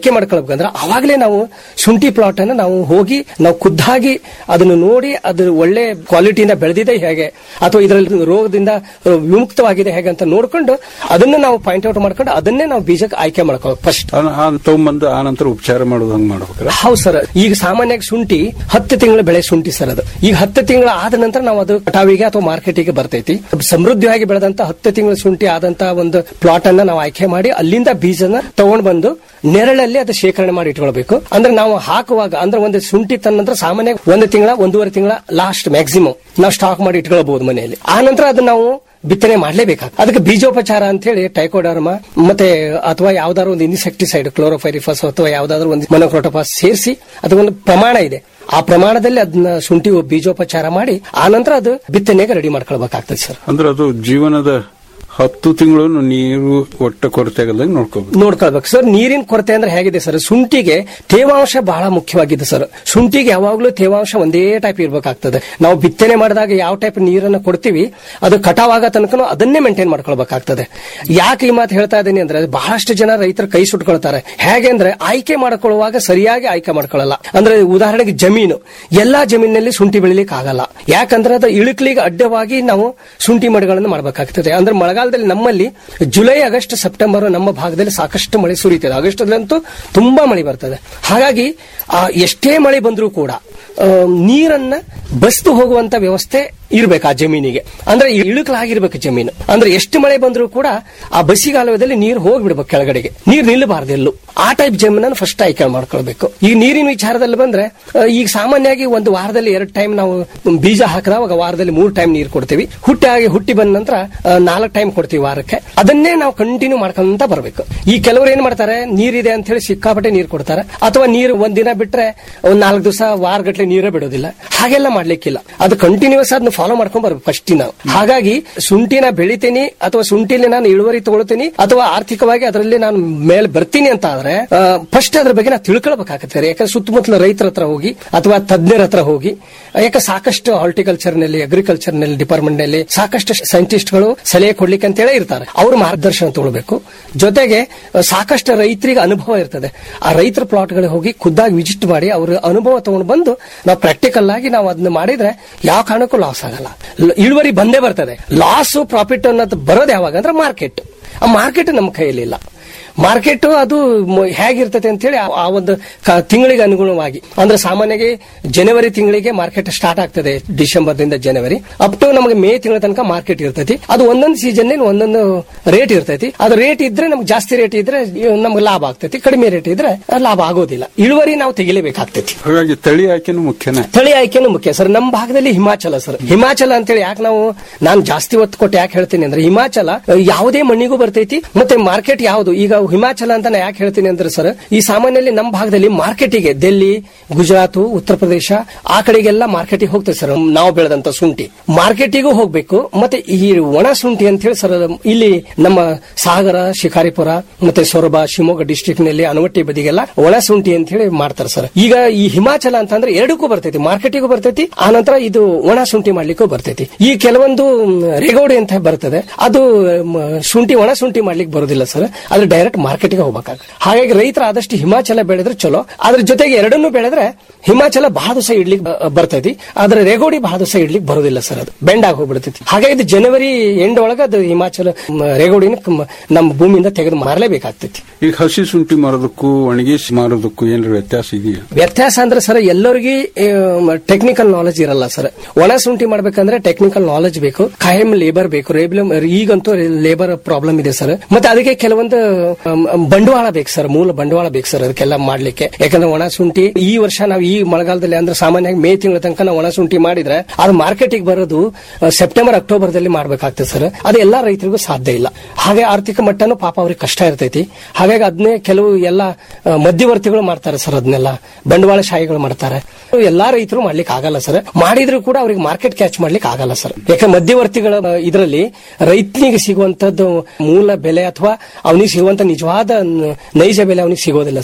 ಆಯ್ಕೆ ಮಾಡ್ಕೊಳ್ಬೇಕಂದ್ರೆ ಅವಾಗಲೇ ನಾವು ಶುಂಠಿ ಪ್ಲಾಟ್ ಅನ್ನು ನಾವು ಹೋಗಿ ನಾವು ಖುದ್ದಾಗಿ ಅದನ್ನು ನೋಡಿ ಅದು ಒಳ್ಳೆ ಕ್ವಾಲಿಟಿಯಿಂದ ಬೆಳೆದಿದೆ ಹೇಗೆ ಅಥವಾ ಇದರಲ್ಲಿ ರೋಗದಿಂದ ವಿಮುಕ್ತವಾಗಿದೆ ಹೇಗೆ ಅಂತ ನೋಡ್ಕೊಂಡು ಅದನ್ನ ನಾವು ಪಾಯಿಂಟ್ ಔಟ್ ಮಾಡ್ಕೊಂಡು ಅದನ್ನೇ ನಾವು ಬೀಜಕ್ಕೆ ಆಯ್ಕೆ ಮಾಡ್ಕೋಬೇಕು ಫಸ್ಟ್
ತಗೊಂಬಂದು ಆ ನಂತರ ಉಪಚಾರ ಮಾಡೋದು ಹಂಗ್ ಮಾಡ್ಬೇಕ್ರ
ಹೌದು ಸರ್ ಈಗ ಸಾಮಾನ್ಯವಾಗಿ ಶುಂಠಿ ಹತ್ತು ತಿಂಗಳ ಬೆಳೆ ಶುಂಠಿ ಸರ್ ಅದು ಈಗ ಹತ್ತು ತಿಂಗಳ ಆದ ನಂತರ ನಾವು ಅದು ಕಟಾವಿಗೆ ಅಥವಾ ಮಾರ್ಕೆಟಿಗೆ ಬರ್ತೈತಿ ಸಮೃದ್ಧವಾಗಿ ಬೆಳೆದಂತ ಹತ್ತು ತಿಂಗಳ ಶುಂಠಿ ಆದಂತ ಒಂದು ಪ್ಲಾಟ್ ಅನ್ನ ನಾವು ಆಯ್ಕೆ ಮಾಡಿ ಅಲ್ಲಿಂದ ಬೀಜನ ತಗೊಂಡ್ ಬಂದು ನೆರಳಲ್ಲಿ ಅದು ಶೇಖರಣೆ ಮಾಡಿ ಇಟ್ಕೊಳ್ಬೇಕು ಅಂದ್ರೆ ನಾವು ಹಾಕುವಾಗ ಅಂದ್ರೆ ಒಂದು ಶುಂಠಿ ತಂದ ನಂತರ ಸಾಮಾನ್ಯ ಒಂದು ತಿಂಗಳ ಒಂದೂವರೆ ತಿಂಗಳ ಲಾಸ್ಟ್ ಮ್ಯಾಕ್ಸಿಮಮ್ ನಾವು ಸ್ಟಾಕ್ ಮಾಡಿ ಇಟ್ಕೊಳ್ಬಹುದು ಮನೆಯಲ್ಲಿ ಆ ನಂತರ ಅದು ನಾವು ಬಿತ್ತನೆ ಮಾಡಲೇಬೇಕಾಗ್ತದೆ ಅದಕ್ಕೆ ಬೀಜೋಪಚಾರ ಅಂತ ಹೇಳಿ ಟೈಕೋಡರ್ಮ ಮತ್ತೆ ಅಥವಾ ಯಾವ್ದಾದ್ರು ಒಂದು ಇನ್ಸೆಕ್ಟಿಸೈಡ್ ಕ್ಲೋರೋಫೈರಿಫಸ್ ಅಥವಾ ಯಾವ್ದಾದ್ರು ಒಂದು ಮೊನೋಕ್ರೋಟೋಪಾಸ್ ಸೇರಿಸಿ ಅದಕ್ಕೊಂದು ಪ್ರಮಾಣ ಇದೆ ಆ ಪ್ರಮಾಣದಲ್ಲಿ ಅದನ್ನ ಶುಂಠಿ ಬೀಜೋಪಚಾರ ಮಾಡಿ ಆ ನಂತರ ಅದು ಬಿತ್ತನೆಗೆ ರೆಡಿ ಮಾಡ್ಕೊಳ್ಬೇಕಾಗ್ತದೆ ಸರ್
ಅಂದ್ರೆ ಅದು ಜೀವನದ ಹತ್ತು ತಿಂಗಳು ನೀರು ಒಟ್ಟ ಕೊರತೆ ಆಗದಂಗೆ ನೋಡ್ಕೋಬೇಕು
ನೋಡ್ಕೊಳ್ಬೇಕು ಸರ್ ನೀರಿನ ಕೊರತೆ ಅಂದ್ರೆ ಹೇಗಿದೆ ಸರ್ ಶುಂಠಿಗೆ ತೇವಾಂಶ ಬಹಳ ಮುಖ್ಯವಾಗಿದೆ ಸರ್ ಶುಂಠಿಗೆ ಯಾವಾಗಲೂ ತೇವಾಂಶ ಒಂದೇ ಟೈಪ್ ಇರಬೇಕಾಗ್ತದೆ ನಾವು ಬಿತ್ತನೆ ಮಾಡಿದಾಗ ಯಾವ ಟೈಪ್ ನೀರನ್ನು ಕೊಡ್ತೀವಿ ಅದು ಕಟಾವಾಗ ತನಕ ಅದನ್ನೇ ಮೇಂಟೈನ್ ಮಾಡ್ಕೊಳ್ಬೇಕಾಗ್ತದೆ ಯಾಕೆ ಈ ಮಾತು ಹೇಳ್ತಾ ಇದ್ದೀನಿ ಅಂದ್ರೆ ಬಹಳಷ್ಟು ಜನ ರೈತರು ಕೈ ಸುಟ್ಕೊಳ್ತಾರೆ ಹೇಗೆ ಅಂದ್ರೆ ಆಯ್ಕೆ ಮಾಡ್ಕೊಳ್ಳುವಾಗ ಸರಿಯಾಗಿ ಆಯ್ಕೆ ಮಾಡ್ಕೊಳ್ಳಲ್ಲ ಅಂದ್ರೆ ಉದಾಹರಣೆಗೆ ಜಮೀನು ಎಲ್ಲಾ ಜಮೀನಿನಲ್ಲಿ ಶುಂಠಿ ಬೆಳಿಲಿಕ್ಕೆ ಆಗಲ್ಲ ಯಾಕಂದ್ರೆ ಅದು ಇಳುಕ್ಲಿಗೆ ಅಡ್ಡವಾಗಿ ನಾವು ಶುಂಠಿ ಮಡಿಗಳನ್ನು ಮಾಡಬೇಕಾಗ್ತದೆ ಅಂದ್ರೆ ಮಳೆಗಾಲದಲ್ಲಿ ನಮ್ಮಲ್ಲಿ ಜುಲೈ ಆಗಸ್ಟ್ ಸೆಪ್ಟೆಂಬರ್ ನಮ್ಮ ಭಾಗದಲ್ಲಿ ಸಾಕಷ್ಟು ಮಳೆ ಸುರಿಯುತ್ತದೆ ಆಗಸ್ಟ್ದಲ್ಲಂತೂ ತುಂಬಾ ಮಳೆ ಬರ್ತದೆ ಹಾಗಾಗಿ ಆ, ಎಷ್ಟೇ ಮಳೆ ಬಂದರೂ ಕೂಡ ಆ, ನೀರನ್ನ ಬಸ್ತು ಹೋಗುವಂತ ವ್ಯವಸ್ಥೆ ಇರ್ಬೇಕು ಆ ಜಮೀನಿಗೆ ಅಂದ್ರೆ ಇಳುಕಲಾಗಿರ್ಬೇಕು ಜಮೀನು ಅಂದ್ರೆ ಎಷ್ಟು ಮಳೆ ಬಂದರೂ ಕೂಡ ಆ ಬಸಿಗಾಲದಲ್ಲಿ ನೀರು ಹೋಗ್ಬಿಡ್ಬೇಕು ಕೆಳಗಡೆಗೆ ನೀರು ನಿಲ್ಲಬಾರ್ದು ಎಲ್ಲೂ ಆ ಟೈಪ್ ಜಮೀನನ್ನು ಫಸ್ಟ್ ಆಯ್ಕೆ ಮಾಡ್ಕೊಳ್ಬೇಕು ಈ ನೀರಿನ ವಿಚಾರದಲ್ಲಿ ಬಂದ್ರೆ ಆ, ಈಗ ಸಾಮಾನ್ಯವಾಗಿ ಒಂದು ವಾರದಲ್ಲಿ ಎರಡು ಟೈಮ್ ನಾವು ಬೀಜ ಹಾಕಿದಾಗ ವಾರದಲ್ಲಿ ಮೂರು ಟೈಮ್ ನೀರು ಕೊಡ್ತೀವಿ ಹುಟ್ಟಿ ಆಗಿ ಹುಟ್ಟಿ ಬಂದ ನಂತರ ನಾಲ್ಕು ಟೈಮ್ ಕೊಡ್ತೀವಿ ವಾರಕ್ಕೆ ಅದನ್ನೇ ನಾವು ಕಂಟಿನ್ಯೂ ಮಾಡ್ಕೊಂತ ಬರಬೇಕು ಈ ಕೆಲವರು ಏನ್ ಮಾಡ್ತಾರೆ ನೀರಿದೆ ಅಂತ ಹೇಳಿ ಸಿಕ್ಕಾಪಟ್ಟೆ ನೀರು ಕೊಡ್ತಾರೆ ಅಥವಾ ನೀರು ಒಂದ್ ದಿನ ಬಿಟ್ರೆ ಒಂದ್ ನಾಲ್ಕು ದಿವಸ ವಾರಗಟ್ಲೆ ನೀರೇ ಬಿಡೋದಿಲ್ಲ ಹಾಗೆಲ್ಲ ಮಾಡ್ಲಿಕ್ಕಿಲ್ಲ ಅದು ಕಂಟಿನ್ಯೂಸ್ ಅದನ್ನ ಫಾಲೋ ಮಾಡ್ಕೊಂಡ್ ಬರ್ಬೇಕು ಫಸ್ಟ್ ನಾವು ಹಾಗಾಗಿ ಶುಂಠಿನ ಬೆಳಿತೀನಿ ಅಥವಾ ಶುಂಠಿಲಿ ನಾನು ಇಳುವರಿ ತಗೊಳ್ತೀನಿ ಅಥವಾ ಆರ್ಥಿಕವಾಗಿ ಅದರಲ್ಲಿ ನಾನು ಮೇಲೆ ಬರ್ತೀನಿ ಅಂತ ಆದ್ರೆ ಫಸ್ಟ್ ಅದ್ರ ಬಗ್ಗೆ ನಾವು ತಿಳ್ಕೊಳ್ಬೇಕಾಗತ್ತೆ ಯಾಕಂದ್ರೆ ಸುತ್ತಮುತ್ತಲ ರೈತರ ಹತ್ರ ಹೋಗಿ ಅಥವಾ ತಜ್ಞರ ಹತ್ರ ಹೋಗಿ ಯಾಕೆ ಸಾಕಷ್ಟು ಹಾರ್ಟಿಕಲ್ಚರ್ ನಲ್ಲಿ ಅಗ್ರಿಕಲ್ಚರ್ ನಲ್ಲಿ ಡಿಪಾರ್ಟ್ಮೆಂಟ್ ನಲ್ಲಿ ಸಾಕಷ್ಟು ಸೈಂಟಿಸ್ಟ್ಗಳು ಸಲಹೆ ಕೊಡ್ಲಿಕ್ಕೆ ಅಂತ ಹೇಳಿ ಇರ್ತಾರೆ ಅವ್ರ ಮಾರ್ಗದರ್ಶನ ತಗೊಳ್ಬೇಕು ಜೊತೆಗೆ ಆ, ಸಾಕಷ್ಟು ರೈತರಿಗೆ ಅನುಭವ ಇರ್ತದೆ ಆ ರೈತರ ಪ್ಲಾಟ್ಗಳಿಗೆ ಹೋಗಿ ಖುದ್ದಾಗಿ ವಿಸಿಟ್ ಮಾಡಿ ಅವ್ರ ಅನುಭವ ತಗೊಂಡು ಬಂದು ನಾವು ಪ್ರಾಕ್ಟಿಕಲ್ ಆಗಿ ನಾವು ಅದನ್ನ ಮಾಡಿದ್ರೆ ಯಾವ ಕಾರಣಕ್ಕೂ ಲಾಸ್ ಆಗಲ್ಲ ಲ- ಇಳುವರಿ ಬಂದೇ ಬರ್ತದೆ ಲಾಸ್ ಪ್ರಾಫಿಟ್ ಅನ್ನೋದು ಬರೋದು ಯಾವಾಗ ಅಂದ್ರೆ ಮಾರ್ಕೆಟ್ ಆ ಮಾರ್ಕೆಟ್ ನಮ್ಮ ಕೈಯಲ್ಲಿ ಇಲ್ಲ ಮಾರ್ಕೆಟ್ ಅದು ಮ- ಹೇಗಿರ್ತದೆ ಅಂತ ಹೇಳಿ ಆ ಒಂದು ಕ- ತಿಂಗಳಿಗೆ ಅನುಗುಣವಾಗಿ ಅಂದ್ರೆ ಸಾಮಾನ್ಯವಾಗಿ ಜನವರಿ ತಿಂಗಳಿಗೆ ಮಾರ್ಕೆಟ್ ಸ್ಟಾರ್ಟ್ ಆಗ್ತದೆ ಡಿಸೆಂಬರ್ ದಿಂದ ಜನವರಿ ಅಪ್ ಟು ನಮಗೆ ಮೇ ತಿಂಗಳ ತನಕ ಮಾರ್ಕೆಟ್ ಇರ್ತೈತಿ ಅದು ಒಂದೊಂದು ಸೀಸನ್ ಒಂದೊಂದು ರೇಟ್ ಇರ್ತೈತಿ ಅದು ರೇಟ್ ಇದ್ರೆ ನಮ್ಗೆ ಜಾಸ್ತಿ ರೇಟ್ ಇದ್ರೆ ನಮ್ಗೆ ಲಾಭ ಆಗ್ತೈತಿ ಕಡಿಮೆ ರೇಟ್ ಇದ್ರೆ ಲಾಭ ಆಗೋದಿಲ್ಲ ಇಳುವರಿ ನಾವು ತೆಗಿಲೇಬೇಕಾಗ್ತೈತಿ
ಹಾಗಾಗಿ ತಳಿ ಆಯ್ಕೆನೂ ಮುಖ್ಯನೇ
ತಳಿ ಆಯ್ಕೆನೂ ಮುಖ್ಯ ಸರ್ ನಮ್ಮ ಭಾಗದಲ್ಲಿ ಹಿಮಾಚಲ ಸರ್ ಹಿಮಾಚಲ ಅಂತೇಳಿ ಯಾಕೆ ನಾವು ನಾನು ಜಾಸ್ತಿ ಒತ್ತು ಕೊಟ್ಟು ಯಾಕೆ ಹೇಳ್ತೀನಿ ಅಂದ್ರೆ ಹಿಮಾಚಲ ಅಹ್, ಯಾವುದೇ ಮಣ್ಣಿಗೂ ಬರ್ತೈತಿ ಮತ್ತೆ ಮಾರ್ಕೆಟ್ ಯಾವುದು ಈಗ ಹಿಮಾಚಲ ಅಂತ ನಾ ಯಾಕೆ ಹೇಳ್ತೀನಿ ಅಂದ್ರೆ ಸರ್ ಈ ಸಾಮಾನ್ಯದಲ್ಲಿ ನಮ್ಮ ಭಾಗದಲ್ಲಿ ಮಾರ್ಕೆಟಿಗೆ ದಿಲ್ಲಿ ಗುಜರಾತ್ ಉತ್ತರ ಪ್ರದೇಶ ಆ ಕಡೆಗೆಲ್ಲ ಮಾರ್ಕೆಟಿಗೆ ಹೋಗ್ತೇವೆ ಸರ್ ನಾವು ಬೆಳೆದಂತ ಶುಂಠಿ ಮಾರ್ಕೆಟಿಗೂ ಹೋಗ್ಬೇಕು ಮತ್ತೆ ಈ ಒಣ ಶುಂಠಿ ಅಂತ ಹೇಳಿ ಸರ್ ಇಲ್ಲಿ ನಮ್ಮ ಸಾಗರ ಶಿಕಾರಿಪುರ ಮತ್ತೆ ಸೊರಬ ಶಿವಮೊಗ್ಗ ಡಿಸ್ಟಿಕ್ ನಲ್ಲಿ ಅನವಟ್ಟಿ ಬದಿಗೆಲ್ಲ ಒಣ ಶುಂಠಿ ಅಂತ ಹೇಳಿ ಮಾಡ್ತಾರೆ ಸರ್ ಈಗ ಈ ಹಿಮಾಚಲ ಅಂತಂದ್ರೆ ಎರಡಕ್ಕೂ ಬರ್ತೈತಿ ಮಾರ್ಕೆಟಿಗೂ ಬರ್ತೈತಿ ಆ ನಂತರ ಇದು ಒಣ ಶುಂಠಿ ಮಾಡ್ಲಿಕ್ಕೂ ಬರ್ತೈತಿ ಈ ಕೆಲವೊಂದು ಮ್, ರೇಗೌಡಿ ಅಂತ ಬರ್ತದೆ ಅದು ಮ್, ಶುಂಠಿ ಒಣ ಶುಂಠಿ ಮಾಡ್ಲಿಕ್ಕೆ ಬರೋದಿಲ್ಲ ಸರ್ ಅದು ಡೈರೆಕ್ಟ್ ಮಾರ್ಕೆಟ್ಗೆ ಹೋಗ್ಬೇಕಾಗುತ್ತೆ ಹಾಗಾಗಿ ರೈತರು ಆದಷ್ಟು ಹಿಮಾಚಲ ಬೆಳೆದ್ರೆ ಚಲೋ ಅದ್ರ ಜೊತೆಗೆ ಎರಡನ್ನೂ ಬೆಳೆದ್ರೆ ಹಿಮಾಚಲ ಬಹಳ ದಿವಸ ಇಡ್ಲಿಕ್ಕೆ ಬ- ಬರ್ತೈತಿ ಆದ್ರೆ ರೇಗೋಡಿ ಬಹಳ ದಿವಸ ಇಡ್ಲಿಕ್ಕೆ ಬರೋದಿಲ್ಲ ಸರ್ ಅದು ಬೆಂಡ್ ಆಗಿ ಹೋಗ್ಬಿಡ್ತೈತಿ ಹಾಗಾಗಿ ಇದು ಜನವರಿ ಎಂಡ್ ಒಳಗೆ ಅದು ಹಿಮಾಚಲ ಮ್, ರೇಗೋಡಿನ ಕ- ನಮ್ಮ ಭೂಮಿಯಿಂದ ತೆಗೆದು ಮಾರಲೇಬೇಕಾಗ್ತೈತಿ
ಈಗ ಹಸಿ ಶುಂಠಿ ಮಾರೋದಕ್ಕೂ ಒಣಗಿಸಿ ಮಾರೋದಕ್ಕೂ ಏನಾರ ವ್ಯತ್ಯಾಸ ಇದೆಯಾ
ವ್ಯತ್ಯಾಸ ಅಂದ್ರೆ ಸರ್ ಎಲ್ಲರಿಗೂ ಟೆಕ್ನಿಕಲ್ ನಾಲೆಜ್ ಇರಲ್ಲ ಸರ್ ಒಣ ಶುಂಠಿ ಮಾಡ್ಬೇಕಂದ್ರೆ ಟೆಕ್ನಿಕಲ್ ನಾಲೆಜ್ ಬೇಕು ಕಾಯಂ ಲೇಬರ್ ಬೇಕು ರೇಬ್ಲಮ್ ಈಗಂತೂ ಲೇಬರ್ ಪ್ರಾಬ್ಲಮ್ ಇದೆ ಸರ್ ಮತ್ತೆ ಅದಕ್ಕೆ ಕೆಲವೊಂದು ಅಮ್, ಬಂಡವಾಳ ಬೇಕು ಸರ್ ಮೂಲ ಬಂಡವಾಳ ಬೇಕು ಸರ್ ಅದಕ್ಕೆಲ್ಲ ಮಾಡ್ಲಿಕ್ಕೆ ಯಾಕಂದ್ರೆ ಒಣ ಶುಂಠಿ ಈ ವರ್ಷ ನಾವು ಈ ಮಳೆಗಾಲದಲ್ಲಿ ಅಂದ್ರೆ ಸಾಮಾನ್ಯವಾಗಿ ಮೇ ತಿಂಗಳ ತನಕ ನಾವು ಒಣ ಶುಂಠಿ ಮಾಡಿದ್ರೆ ಅದು ಮಾರ್ಕೆಟಿಗೆ ಬರೋದು ಆ, ಸೆಪ್ಟೆಂಬರ್ ಅಕ್ಟೋಬರ್ ದಲ್ಲಿ ಮಾಡ್ಬೇಕಾಗ್ತದೆ ಸರ್ ಅದು ಎಲ್ಲಾ ರೈತರಿಗೂ ಸಾಧ್ಯ ಇಲ್ಲ ಹಾಗೆ ಆರ್ಥಿಕ ಮಟ್ಟನೂ ಪಾಪ ಅವ್ರಿಗೆ ಕಷ್ಟ ಇರ್ತೈತಿ ಹಾಗಾಗಿ ಅದನ್ನೇ ಕೆಲವು ಎಲ್ಲ ಆ, ಮಧ್ಯವರ್ತಿಗಳು ಮಾಡ್ತಾರೆ ಸರ್ ಅದನ್ನೆಲ್ಲ ಬಂಡವಾಳ ಶಾಹಿಗಳು ಮಾಡ್ತಾರೆ ಎಲ್ಲಾ ರೈತರು ಮಾಡ್ಲಿಕ್ಕೆ ಆಗಲ್ಲ ಸರ್ ಮಾಡಿದ್ರು ಕೂಡ ಅವ್ರಿಗೆ ಮಾರ್ಕೆಟ್ ಕ್ಯಾಚ್ ಮಾಡ್ಲಿಕ್ಕೆ ಆಗಲ್ಲ ಸರ್ ಯಾಕಂದ್ರೆ ಮಧ್ಯವರ್ತಿಗಳ ಇದರಲ್ಲಿ ರೈತನಿಗೆ ಸಿಗುವಂತದ್ದು ಮೂಲ ಬೆಲೆ ಅಥವಾ ಅವನಿಗೆ ಸಿಗುವಂತ ನಿಜವಾದ ನ- ನೈಜ ಬೆಲೆ ಅವನಿಗೆ ಸಿಗೋದಿಲ್ಲ ಸರ್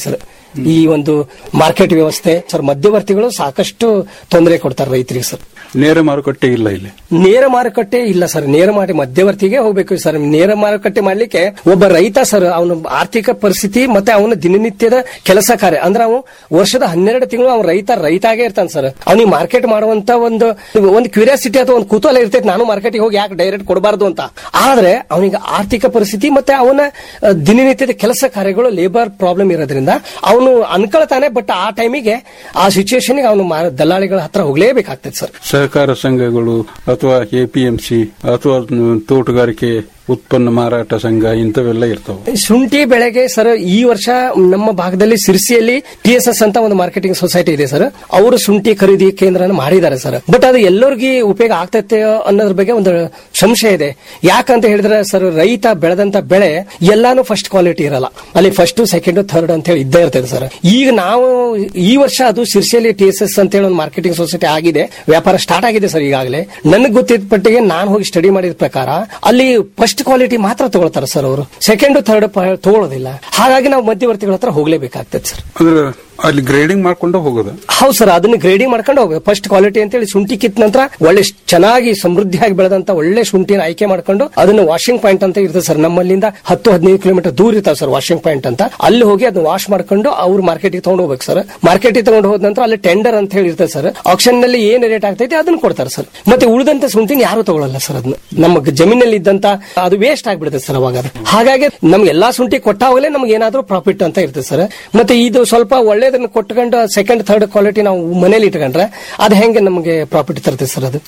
ಈ ಒಂದು ಮಾರ್ಕೆಟ್ ವ್ಯವಸ್ಥೆ ಸರ್ ಮಧ್ಯವರ್ತಿಗಳು ಸಾಕಷ್ಟು ತೊಂದರೆ ಕೊಡ್ತಾರೆ ರೈತರಿಗೆ ಸರ್
ನೇರ ಮಾರುಕಟ್ಟೆ ಇಲ್ಲ ಇಲ್ಲಿ
ನೇರ ಮಾರುಕಟ್ಟೆ ಇಲ್ಲ ಸರ್ ನೇರ ಮಾಡಿ ಮಧ್ಯವರ್ತಿಗೆ ಹೋಗ್ಬೇಕು ಸರ್ ನೇರ ಮಾರುಕಟ್ಟೆ ಮಾಡ್ಲಿಕ್ಕೆ ಒಬ್ಬ ರೈತ ಸರ್ ಅವನ ಆರ್ಥಿಕ ಪರಿಸ್ಥಿತಿ ಮತ್ತೆ ಅವನ ದಿನನಿತ್ಯದ ಕೆಲಸ ಕಾರ್ಯ ಅಂದ್ರೆ ಅವನು ವರ್ಷದ ಹನ್ನೆರಡು ತಿಂಗಳು ಅವ್ನ ರೈತ ರೈತಾಗೆ ಇರ್ತಾನೆ ಸರ್ ಅವನಿಗೆ ಮಾರ್ಕೆಟ್ ಮಾಡುವಂತ ಒಂದು ಒಂದು ಕ್ಯೂರಿಯಾಸಿಟಿ ಅಥವಾ ಒಂದು ಕುತೂಹಲ ಇರ್ತೈತೆ ನಾನು ಮಾರ್ಕೆಟ್ಗೆ ಹೋಗಿ ಯಾಕೆ ಡೈರೆಕ್ಟ್ ಕೊಡಬಾರ್ದು ಅಂತ ಆದ್ರೆ ಅವನಿಗೆ ಆರ್ಥಿಕ ಪರಿಸ್ಥಿತಿ ಮತ್ತೆ ಅವನ ಅಹ್, ದಿನನಿತ್ಯದ ಕೆಲಸ ಕಾರ್ಯಗಳು ಲೇಬರ್ ಪ್ರಾಬ್ಲಮ್ ಇರೋದ್ರಿಂದ ಅವನು ಅನ್ಕೊಳ್ತಾನೆ ಬಟ್ ಆ ಟೈಮಿಗೆ ಆ ಸಿಚುವೇಶನ್ ಅವನು ಮಾರ- ದಲ್ಲಾಳಿಗಳ ಹತ್ರ ಹೋಗ್ಲೇಬೇಕಾಗ್ತದೆ ಸರ್
ಸಹಕಾರ ಸಂಘಗಳು ಅಥವಾ ಎಪಿಎಂಸಿ ಅಥವಾ ತೋಟಗಾರಿಕೆ ಉತ್ಪನ್ನ ಮಾರಾಟ ಸಂಘ ಇಂಥವೆಲ್ಲ ಇರ್ತಾವೆ
ಶುಂಠಿ ಬೆಳೆಗೆ ಸರ್ ಈ ವರ್ಷ ನಮ್ಮ ಭಾಗದಲ್ಲಿ ಸಿರ್ಸಿಯಲ್ಲಿ ಟಿ ಎಸ್ ಎಸ್ ಅಂತ ಒಂದು ಮಾರ್ಕೆಟಿಂಗ್ ಸೊಸೈಟಿ ಇದೆ ಸರ್ ಅವರು ಶುಂಠಿ ಖರೀದಿ ಕೇಂದ್ರನ ಮಾಡಿದ್ದಾರೆ ಸರ್ ಬಟ್ ಅದು ಎಲ್ಲರಿಗೂ ಉಪಯೋಗ ಆಗ್ತೈತೆ ಅನ್ನೋದ್ರ ಬಗ್ಗೆ ಒಂದು ಸಂಶಯ ಇದೆ ಯಾಕಂತ ಹೇಳಿದ್ರೆ ಸರ್ ರೈತ ಬೆಳೆದಂತ ಬೆಳೆ ಎಲ್ಲಾನು ಫಸ್ಟ್ ಕ್ವಾಲಿಟಿ ಇರಲ್ಲ ಅಲ್ಲಿ ಫಸ್ಟ್ ಸೆಕೆಂಡ್ ಥರ್ಡ್ ಅಂತ ಹೇಳಿ ಇದ್ದೇ ಇರ್ತದೆ ಸರ್ ಈಗ ನಾವು ಈ ವರ್ಷ ಅದು ಸಿರ್ಸಿಯಲ್ಲಿ ಟಿ ಎಸ್ ಎಸ್ ಅಂತ ಹೇಳಿ ಒಂದು ಮಾರ್ಕೆಟಿಂಗ್ ಸೊಸೈಟಿ ಆಗಿದೆ ವ್ಯಾಪಾರ ಸ್ಟಾರ್ಟ್ ಆಗಿದೆ ಸರ್ ಈಗಾಗಲೇ ನನಗೆ ಗೊತ್ತಿದ್ದ ಪಟ್ಟಿಗೆ ನಾನು ಹೋಗಿ ಸ್ಟಡಿ ಮಾಡಿದ ಪ್ರಕಾರ ಅಲ್ಲಿ ಫಸ್ಟ್ ಕ್ವಾಲಿಟಿ ಮಾತ್ರ ತಗೊಳ್ತಾರೆ ಸರ್ ಅವರು ಸೆಕೆಂಡ್ ಥರ್ಡ್ ತಗೊಳ್ಳೋದಿಲ್ಲ ಹಾಗಾಗಿ ನಾವು ಮಧ್ಯವರ್ತಿಗಳ ಹತ್ರ ಹೋಗ್ಲೇಬೇಕಾಗ್ತದೆ ಸರ್
ಅಂದ್ರೆ ಅಲ್ಲಿ ಗ್ರೇಡಿಂಗ್ ಮಾಡ್ಕೊಂಡು ಹೋಗೋದು
ಹೌದು ಸರ್ ಅದನ್ನ ಗ್ರೇಡಿಂಗ್ ಮಾಡ್ಕೊಂಡು ಹೋಗ್ಬೇಕು ಫಸ್ಟ್ ಕ್ವಾಲಿಟಿ ಅಂತೇಳಿ ಶುಂಠಿ ಕಿತ್ ನಂತರ ಒಳ್ಳೆ ಶ್- ಚೆನ್ನಾಗಿ ಸಮೃದ್ಧಿಯಾಗಿ ಬೆಳೆದಂತ ಒಳ್ಳೆ ಶುಂಠಿನ ಆಯ್ಕೆ ಮಾಡ್ಕೊಂಡು ಅದನ್ನ ವಾಷಿಂಗ್ ಪಾಯಿಂಟ್ ಅಂತ ಇರ್ತದೆ ಸರ್ ನಮ್ಮಲ್ಲಿಂದ ಹತ್ತು ಹದಿನೈದು ಕಿಲೋಮೀಟರ್ ದೂರ ಇರ್ತಾವೆ ಸರ್ ವಾಷಿಂಗ್ ಪಾಯಿಂಟ್ ಅಂತ ಅಲ್ಲಿ ಹೋಗಿ ಅದನ್ನ ವಾಶ್ ಮಾಡ್ಕೊಂಡು ಅವ್ರು ಮಾರ್ಕೆಟ್ಗೆ ತಗೊಂಡು ಹೋಗ್ಬೇಕು ಸರ್ ಮಾರ್ಕೆಟ್ಗೆ ತಗೊಂಡು ಹೋದ ನಂತರ ಅಲ್ಲಿ ಟೆಂಡರ್ ಅಂತ ಹೇಳಿ ಇರ್ತದೆ ಸರ್ ಆಕ್ಷನ್ ನಲ್ಲಿ ಏನ್ ರೇಟ್ ಆಗ್ತೈತೆ ಅದನ್ನ ಕೊಡ್ತಾರೆ ಸರ್ ಮತ್ತೆ ಉಳಿದಂತ ಶುಂಠಿನ ಯಾರು ತಗೊಳ್ಳಲ್ಲ ಸರ್ ಅದನ್ನ ನಮ್ಮ ಗ- ಜಮೀನಲ್ಲಿ ಇದ್ದಂತ ಅದು ವೇಸ್ಟ್ ಆಗ್ಬಿಡುತ್ತೆ ಸರ್ ಅವಾಗ ಅದು. ಹಾಗಾಗಿ ನಮ್ಗೆ ಎಲ್ಲಾ ಶುಂಠಿ ಕೊಟ್ಟಾಗಲೇ ನಮ್ಗೆ ಏನಾದ್ರೂ ಪ್ರಾಫಿಟ್ ಅಂತ ಇರ್ತದೆ ಸರ್ ಮತ್ತೆ ಇದು ಸ್ವಲ್ಪ ಒಳ್ಳೇದನ್ನ ಕೊಟ್ಕೊಂಡು ಸೆಕೆಂಡ್ ಥರ್ಡ್ ಕ್ವಾಲಿಟಿ ನಾವು ಮನೇಲಿ ಇಟ್ಕೊಂಡ್ರೆ ಅದು ಹೆಂಗೆ ನಮಗೆ ಪ್ರಾಫಿಟ್ ತರ್ತದೆ ಸರ್ ಅದು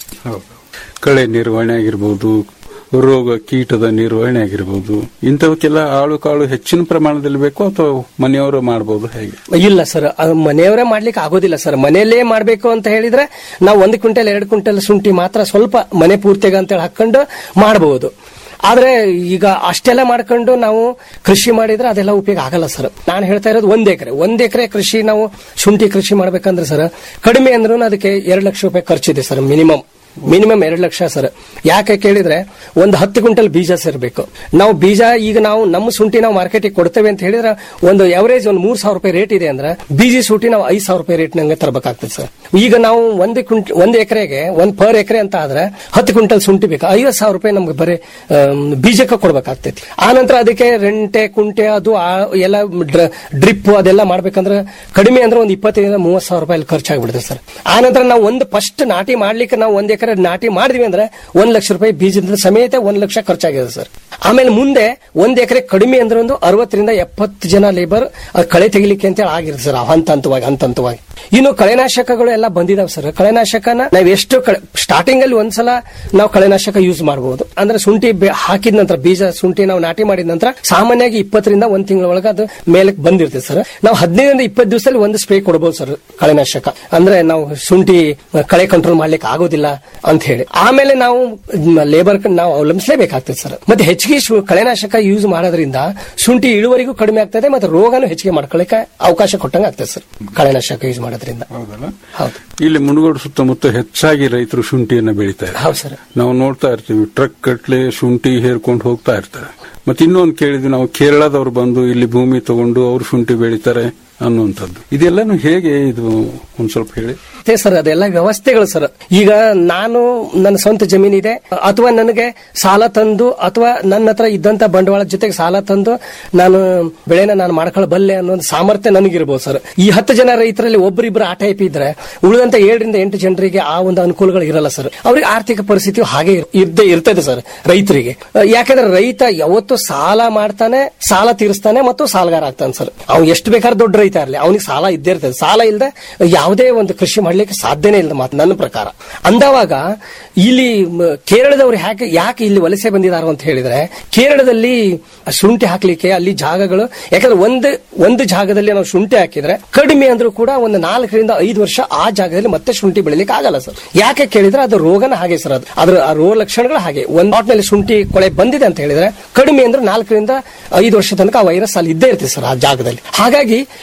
ಕಳೆ ನಿರ್ವಹಣೆ ಆಗಿರ್ಬೋದು ರೋಗ ಕೀಟದ ನಿರ್ವಹಣೆ ಆಗಿರ್ಬೋದು ಇಂಥವಕ್ಕೆಲ್ಲ ಆಳು ಕಾಳು ಹೆಚ್ಚಿನ ಪ್ರಮಾಣದಲ್ಲಿ ಬೇಕು ಅಥವಾ ಮನೆಯವರು ಮಾಡಬಹುದು ಹೇಗೆ
ಇಲ್ಲ ಸರ್ ಅದು ಮನೆಯವರೇ ಮಾಡ್ಲಿಕ್ಕೆ ಆಗೋದಿಲ್ಲ ಸರ್ ಮನೆಯಲ್ಲೇ ಮಾಡ್ಬೇಕು ಅಂತ ಹೇಳಿದ್ರೆ ನಾವು ಒಂದು ಕ್ವಿಂಟಲ್ ಎರಡು ಕ್ವಿಂಟಲ್ ಶುಂಠಿ ಮಾತ್ರ ಸ್ವಲ್ಪ ಮನೆ ಪೂರ್ತಿಗೆ ಅಂತೇಳಿ ಹಾಕೊಂಡು ಮಾಡಬಹುದು ಆದ್ರೆ ಈಗ ಅಷ್ಟೆಲ್ಲ ಮಾಡ್ಕೊಂಡು ನಾವು ಕೃಷಿ ಮಾಡಿದ್ರೆ ಅದೆಲ್ಲ ಉಪಯೋಗ ಆಗಲ್ಲ ಸರ್ ನಾನು ಹೇಳ್ತಾ ಇರೋದು ಒಂದ್ ಎಕರೆ ಒಂದ್ ಎಕರೆ ಕೃಷಿ ನಾವು ಶುಂಠಿ ಕೃಷಿ ಮಾಡ್ಬೇಕಂದ್ರೆ ಸರ್ ಕಡಿಮೆ ಅಂದ್ರೂ ಅದಕ್ಕೆ ಎರಡು ಲಕ್ಷ ರೂಪಾಯಿ ಖರ್ಚಿದೆ ಸರ್ ಮಿನಿಮಮ್ ಮಿನಿಮಮ್ ಎರಡು ಲಕ್ಷ ಸರ್ ಯಾಕೆ ಕೇಳಿದ್ರೆ ಒಂದು ಹತ್ತು ಕ್ವಿಂಟಲ್ ಬೀಜ ಸೇರ್ಬೇಕು ನಾವು ಬೀಜ ಈಗ ನಾವು ನಮ್ಮ ಶುಂಠಿ ನಾವು ಮಾರ್ಕೆಟಿಗೆ ಕೊಡ್ತೇವೆ ಅಂತ ಹೇಳಿದ್ರೆ ಒಂದು ಅವರೇಜ್ ಒಂದು ಮೂರ್ ಸಾವಿರ ರೂಪಾಯಿ ರೇಟ್ ಇದೆ ಅಂದ್ರೆ ಬೀಜಿ ಶುಂಠಿ ನಾವು ಐದು ಸಾವಿರ ರೂಪಾಯಿ ರೇಟ್ ನಂಗೆ ತರಬೇಕಾಗ್ತದೆ ಸರ್ ಈಗ ನಾವು ಒಂದು ಕ್ವಿಂಟ್ ಒಂದು ಎಕರೆಗೆ ಒಂದು ಪರ್ ಎಕರೆ ಅಂತ ಆದ್ರೆ ಹತ್ತು ಕ್ವಿಂಟಲ್ ಶುಂಠಿ ಬೇಕು ಐವತ್ತು ಸಾವಿರ ರೂಪಾಯಿ ನಮ್ಗೆ ಬರೀ ಆಮ್, ಬೀಜಕ್ಕೆ ಕೊಡ್ಬೇಕಾಗ್ತೈತಿ ಆ ನಂತರ ಅದಕ್ಕೆ ರೆಂಟೆ ಕುಂಟೆ ಅದು ಆ- ಎಲ್ಲ ಡ್ರಿಪ್ ಅದೆಲ್ಲ ಮಾಡ್ಬೇಕಂದ್ರೆ ಕಡಿಮೆ ಅಂದ್ರೆ ಒಂದು ಇಪ್ಪತ್ತೈದರಿಂದ ಮೂವತ್ತು ಸಾವಿರ ರೂಪಾಯಿ ಖರ್ಚಾಗ್ಬಿಡುತ್ತೆ ಸರ್ ಆ ನಂತರ ನಾವು ಒಂದು ಫಸ್ಟ್ ನಾಟಿ ಮಾಡ್ಲಿಕ್ಕೆ ನಾವು ಒಂದ್ ಎಕರೆ ನಾಟಿ ಮಾಡಿದ್ವಿ ಅಂದ್ರೆ ಒಂದ್ ಲಕ್ಷ ರೂಪಾಯಿ ಬೀಜದ ಸಮೇತ ಒಂದ್ ಲಕ್ಷ ಖರ್ಚಾಗಿದೆ ಸರ್ ಆಮೇಲೆ ಮುಂದೆ ಒಂದ್ ಎಕರೆ ಕಡಿಮೆ ಅಂದ್ರೆ ಒಂದು ಅರವತ್ತರಿಂದ ಎಪ್ಪತ್ತು ಜನ ಲೇಬರ್ ಕಳೆ ತೆಗಿಲಿಕ್ಕೆ ಅಂತ ಹೇಳಿ ಆಗಿರುತ್ತೆ ಸರ್ ಹಂತ ಹಂತವಾಗಿ ಹಂತ ಹಂತವಾಗಿ ಇನ್ನು ಕಳೆನಾಶಕಗಳು ಎಲ್ಲ ಬಂದಿದಾವೆ ಸರ್ ಕಳೆನಾಶಕನ ನಾವು ಎಷ್ಟು ಸ್ಟಾರ್ಟಿಂಗ್ ಅಲ್ಲಿ ಒಂದ್ಸಲ ನಾವು ಕಳೆನಾಶಕ ಯೂಸ್ ಮಾಡಬಹುದು ಅಂದ್ರೆ ಶುಂಠಿ ಬೆ- ಹಾಕಿದ ನಂತರ ಬೀಜ ಶುಂಠಿ ನಾವು ನಾಟಿ ಮಾಡಿದ ನಂತರ ಸಾಮಾನ್ಯವಾಗಿ ಇಪ್ಪತ್ತರಿಂದ ಒಂದ್ ತಿಂಗಳ ಒಳಗೆ ಅದು ಮೇಲಕ್ಕೆ ಬಂದಿರ್ತದೆ ಸರ್ ನಾವು ಹದಿನೈದರಿಂದ ಇಪ್ಪತ್ತು ದಿವಸದಲ್ಲಿ ಒಂದು ಸ್ಪ್ರೇ ಕೊಡಬಹುದು ಸರ್ ಕಳೆನಾಶಕ ಅಂದ್ರೆ ನಾವು ಶುಂಠಿ ಕಳೆ ಕಂಟ್ರೋಲ್ ಮಾಡ್ಲಿಕ್ಕೆ ಆಗೋದಿಲ್ಲ ಅಂತ ಹೇಳಿ ಆಮೇಲೆ ನಾವು ಲೇಬರ್ ನಾವು ಅವಲಂಬಿಸಲೇಬೇಕಾಗ್ತದೆ ಸರ್ ಮತ್ತೆ ಹೆಚ್ಚಿಗೆ ಶು- ಕಳೆನಾಶಕ ಯೂಸ್ ಮಾಡೋದ್ರಿಂದ ಶುಂಠಿ ಇಳುವರಿಗೂ ಕಡಿಮೆ ಆಗ್ತದೆ ಮತ್ತೆ ರೋಗನೂ ಹೆಚ್ಚಿಗೆ ಮಾಡ್ಕೊಳ್ಳಿಕ್ಕೆ ಅವಕಾಶ ಕೊಟ್ಟಂಗೆ ಆಗ್ತದೆ ಸರ್ ಕಳೆನಾಶಕ ಯೂಸ್ ಮಾಡೋದ್ರಿಂದ
ಹೌದಲ್ಲ
ಹೌದು
ಇಲ್ಲಿ ಮುನಗೋಡು ಸುತ್ತಮುತ್ತ ಹೆಚ್ಚಾಗಿ ರೈತರು ಶುಂಠಿಯನ್ನ ಬೆಳೀತಾರೆ
ಹೌದು ಸರ್
ನಾವು ನೋಡ್ತಾ ಇರ್ತೀವಿ ಟ್ರಕ್ ಕಟ್ಲೆ ಶುಂಠಿ ಹೇರ್ಕೊಂಡು ಹೋಗ್ತಾ ಇರ್ತಾರೆ ಮತ್ತೆ ಇನ್ನೊಂದು ಕೇಳಿದ್ವಿ ನಾವು ಕೇರಳದವ್ರು ಬಂದು ಇಲ್ಲಿ ಭೂಮಿ ತಗೊಂಡು ಅವರು ಶುಂಠಿ ಬೆಳೀತಾರೆ ಅನ್ನುವಂಥದ್ದು ಇದೆಲ್ಲಾನು ಹೇಗೆ ಇದು ಒಂದ್ ಸ್ವಲ್ಪ ಹೇಳಿ
ಮತ್ತೆ ಸರ್ ಅದೆಲ್ಲ ವ್ಯವಸ್ಥೆಗಳು ಸರ್ ಈಗ ನಾನು ನನ್ನ ಸ್ವಂತ ಜಮೀನಿದೆ ಅಥವಾ ನನಗೆ ಸಾಲ ತಂದು ಅಥವಾ ನನ್ನ ಹತ್ರ ಇದ್ದಂತ ಬಂಡವಾಳದ ಜೊತೆಗೆ ಸಾಲ ತಂದು ನಾನು ಬೆಳೆನ ನಾನು ಮಾಡ್ಕೊಳ್ಳಬಲ್ಲೆ ಅನ್ನೋ ಒಂದು ಸಾಮರ್ಥ್ಯ ನನಗಿರ್ಬೋದು ಸರ್ ಈ ಹತ್ತು ಜನ ರೈತರಲ್ಲಿ ಒಬ್ಬರಿಬ್ಬರು ಆ ಟೈಪ್ ಇದ್ರೆ ಉಳಿದಂತ ಏಳರಿಂದ ಎಂಟು ಜನರಿಗೆ ಆ ಒಂದು ಅನುಕೂಲಗಳು ಇರಲ್ಲ ಸರ್ ಅವ್ರಿಗೆ ಆರ್ಥಿಕ ಪರಿಸ್ಥಿತಿ ಹಾಗೆ ಇರ್- ಇದ್ದೇ ಇರ್ತದೆ ಸರ್ ರೈತರಿಗೆ ಅಹ್, ಯಾಕಂದ್ರೆ ರೈತ ಯಾವತ್ತು ಸಾಲ ಮಾಡ್ತಾನೆ ಸಾಲ ತೀರಿಸ್ತಾನೆ ಮತ್ತು ಸಾಲಗಾರ ಆಗ್ತಾನೆ ಸರ್ ಅವ್ನು ಎಷ್ಟು ಬೇಕಾದ್ರೆ ದೊಡ್ಡ ರೈತ ಇರಲಿ ಅವನಿಗೆ ಸಾಲ ಇದ್ದೇ ಇರ್ತದೆ ಸಾಲ ಇಲ್ಲದೆ ಯಾವುದೇ ಒಂದು ಕೃಷಿ ಮಾಡ್ಲಿಕ್ಕೆ ಸಾಧ್ಯನೇ ಇಲ್ಲ ಮಾತು ನನ್ನ ಪ್ರಕಾರ ಅಂದವಾಗ ಇಲ್ಲಿ ಮ, ಕೇರಳದವ್ರು ಯಾಕೆ ಯಾಕೆ ಇಲ್ಲಿ ವಲಸೆ ಬಂದಿದ್ದಾರೆ ಅಂತ ಹೇಳಿದ್ರೆ ಕೇರಳದಲ್ಲಿ ಶುಂಠಿ ಹಾಕ್ಲಿಕ್ಕೆ ಅಲ್ಲಿ ಜಾಗಗಳು ಯಾಕಂದ್ರೆ ಒಂದು ಒಂದು ಜಾಗದಲ್ಲಿ ನಾವು ಶುಂಠಿ ಹಾಕಿದ್ರೆ ಕಡಿಮೆ ಅಂದ್ರೂ ಕೂಡ ಒಂದು ನಾಲ್ಕರಿಂದ ಐದು ವರ್ಷ ಆ ಜಾಗದಲ್ಲಿ ಮತ್ತೆ ಶುಂಠಿ ಬೆಳಿಲಿಕ್ಕೆ ಆಗಲ್ಲ ಸರ್ ಯಾಕೆ ಕೇಳಿದ್ರೆ ಅದು ರೋಗನ ಹಾಗೆ ಸರ್ ಅದು ಅದ್ರ ಆ ರೋಗ ಲಕ್ಷಣಗಳು ಹಾಗೆ ಒಂದ್ ನಲ್ಲಿ ಶುಂಠಿ ಕೊಳೆ ಬಂದಿದೆ ಅಂತ ಹೇಳಿದ್ರೆ ಕಡಿಮೆ ಅಂದ್ರೆ ನಾಲ್ಕರಿಂದ ಐದು ವರ್ಷ ತನಕ ಆ ವೈರಸ್ ಅಲ್ಲಿ ಇದ್ದೇ ಇರ್ತದೆ ಸರ್ ಆ ಜಾಗದಲ್ಲಿ ಹಾಗಾಗಿ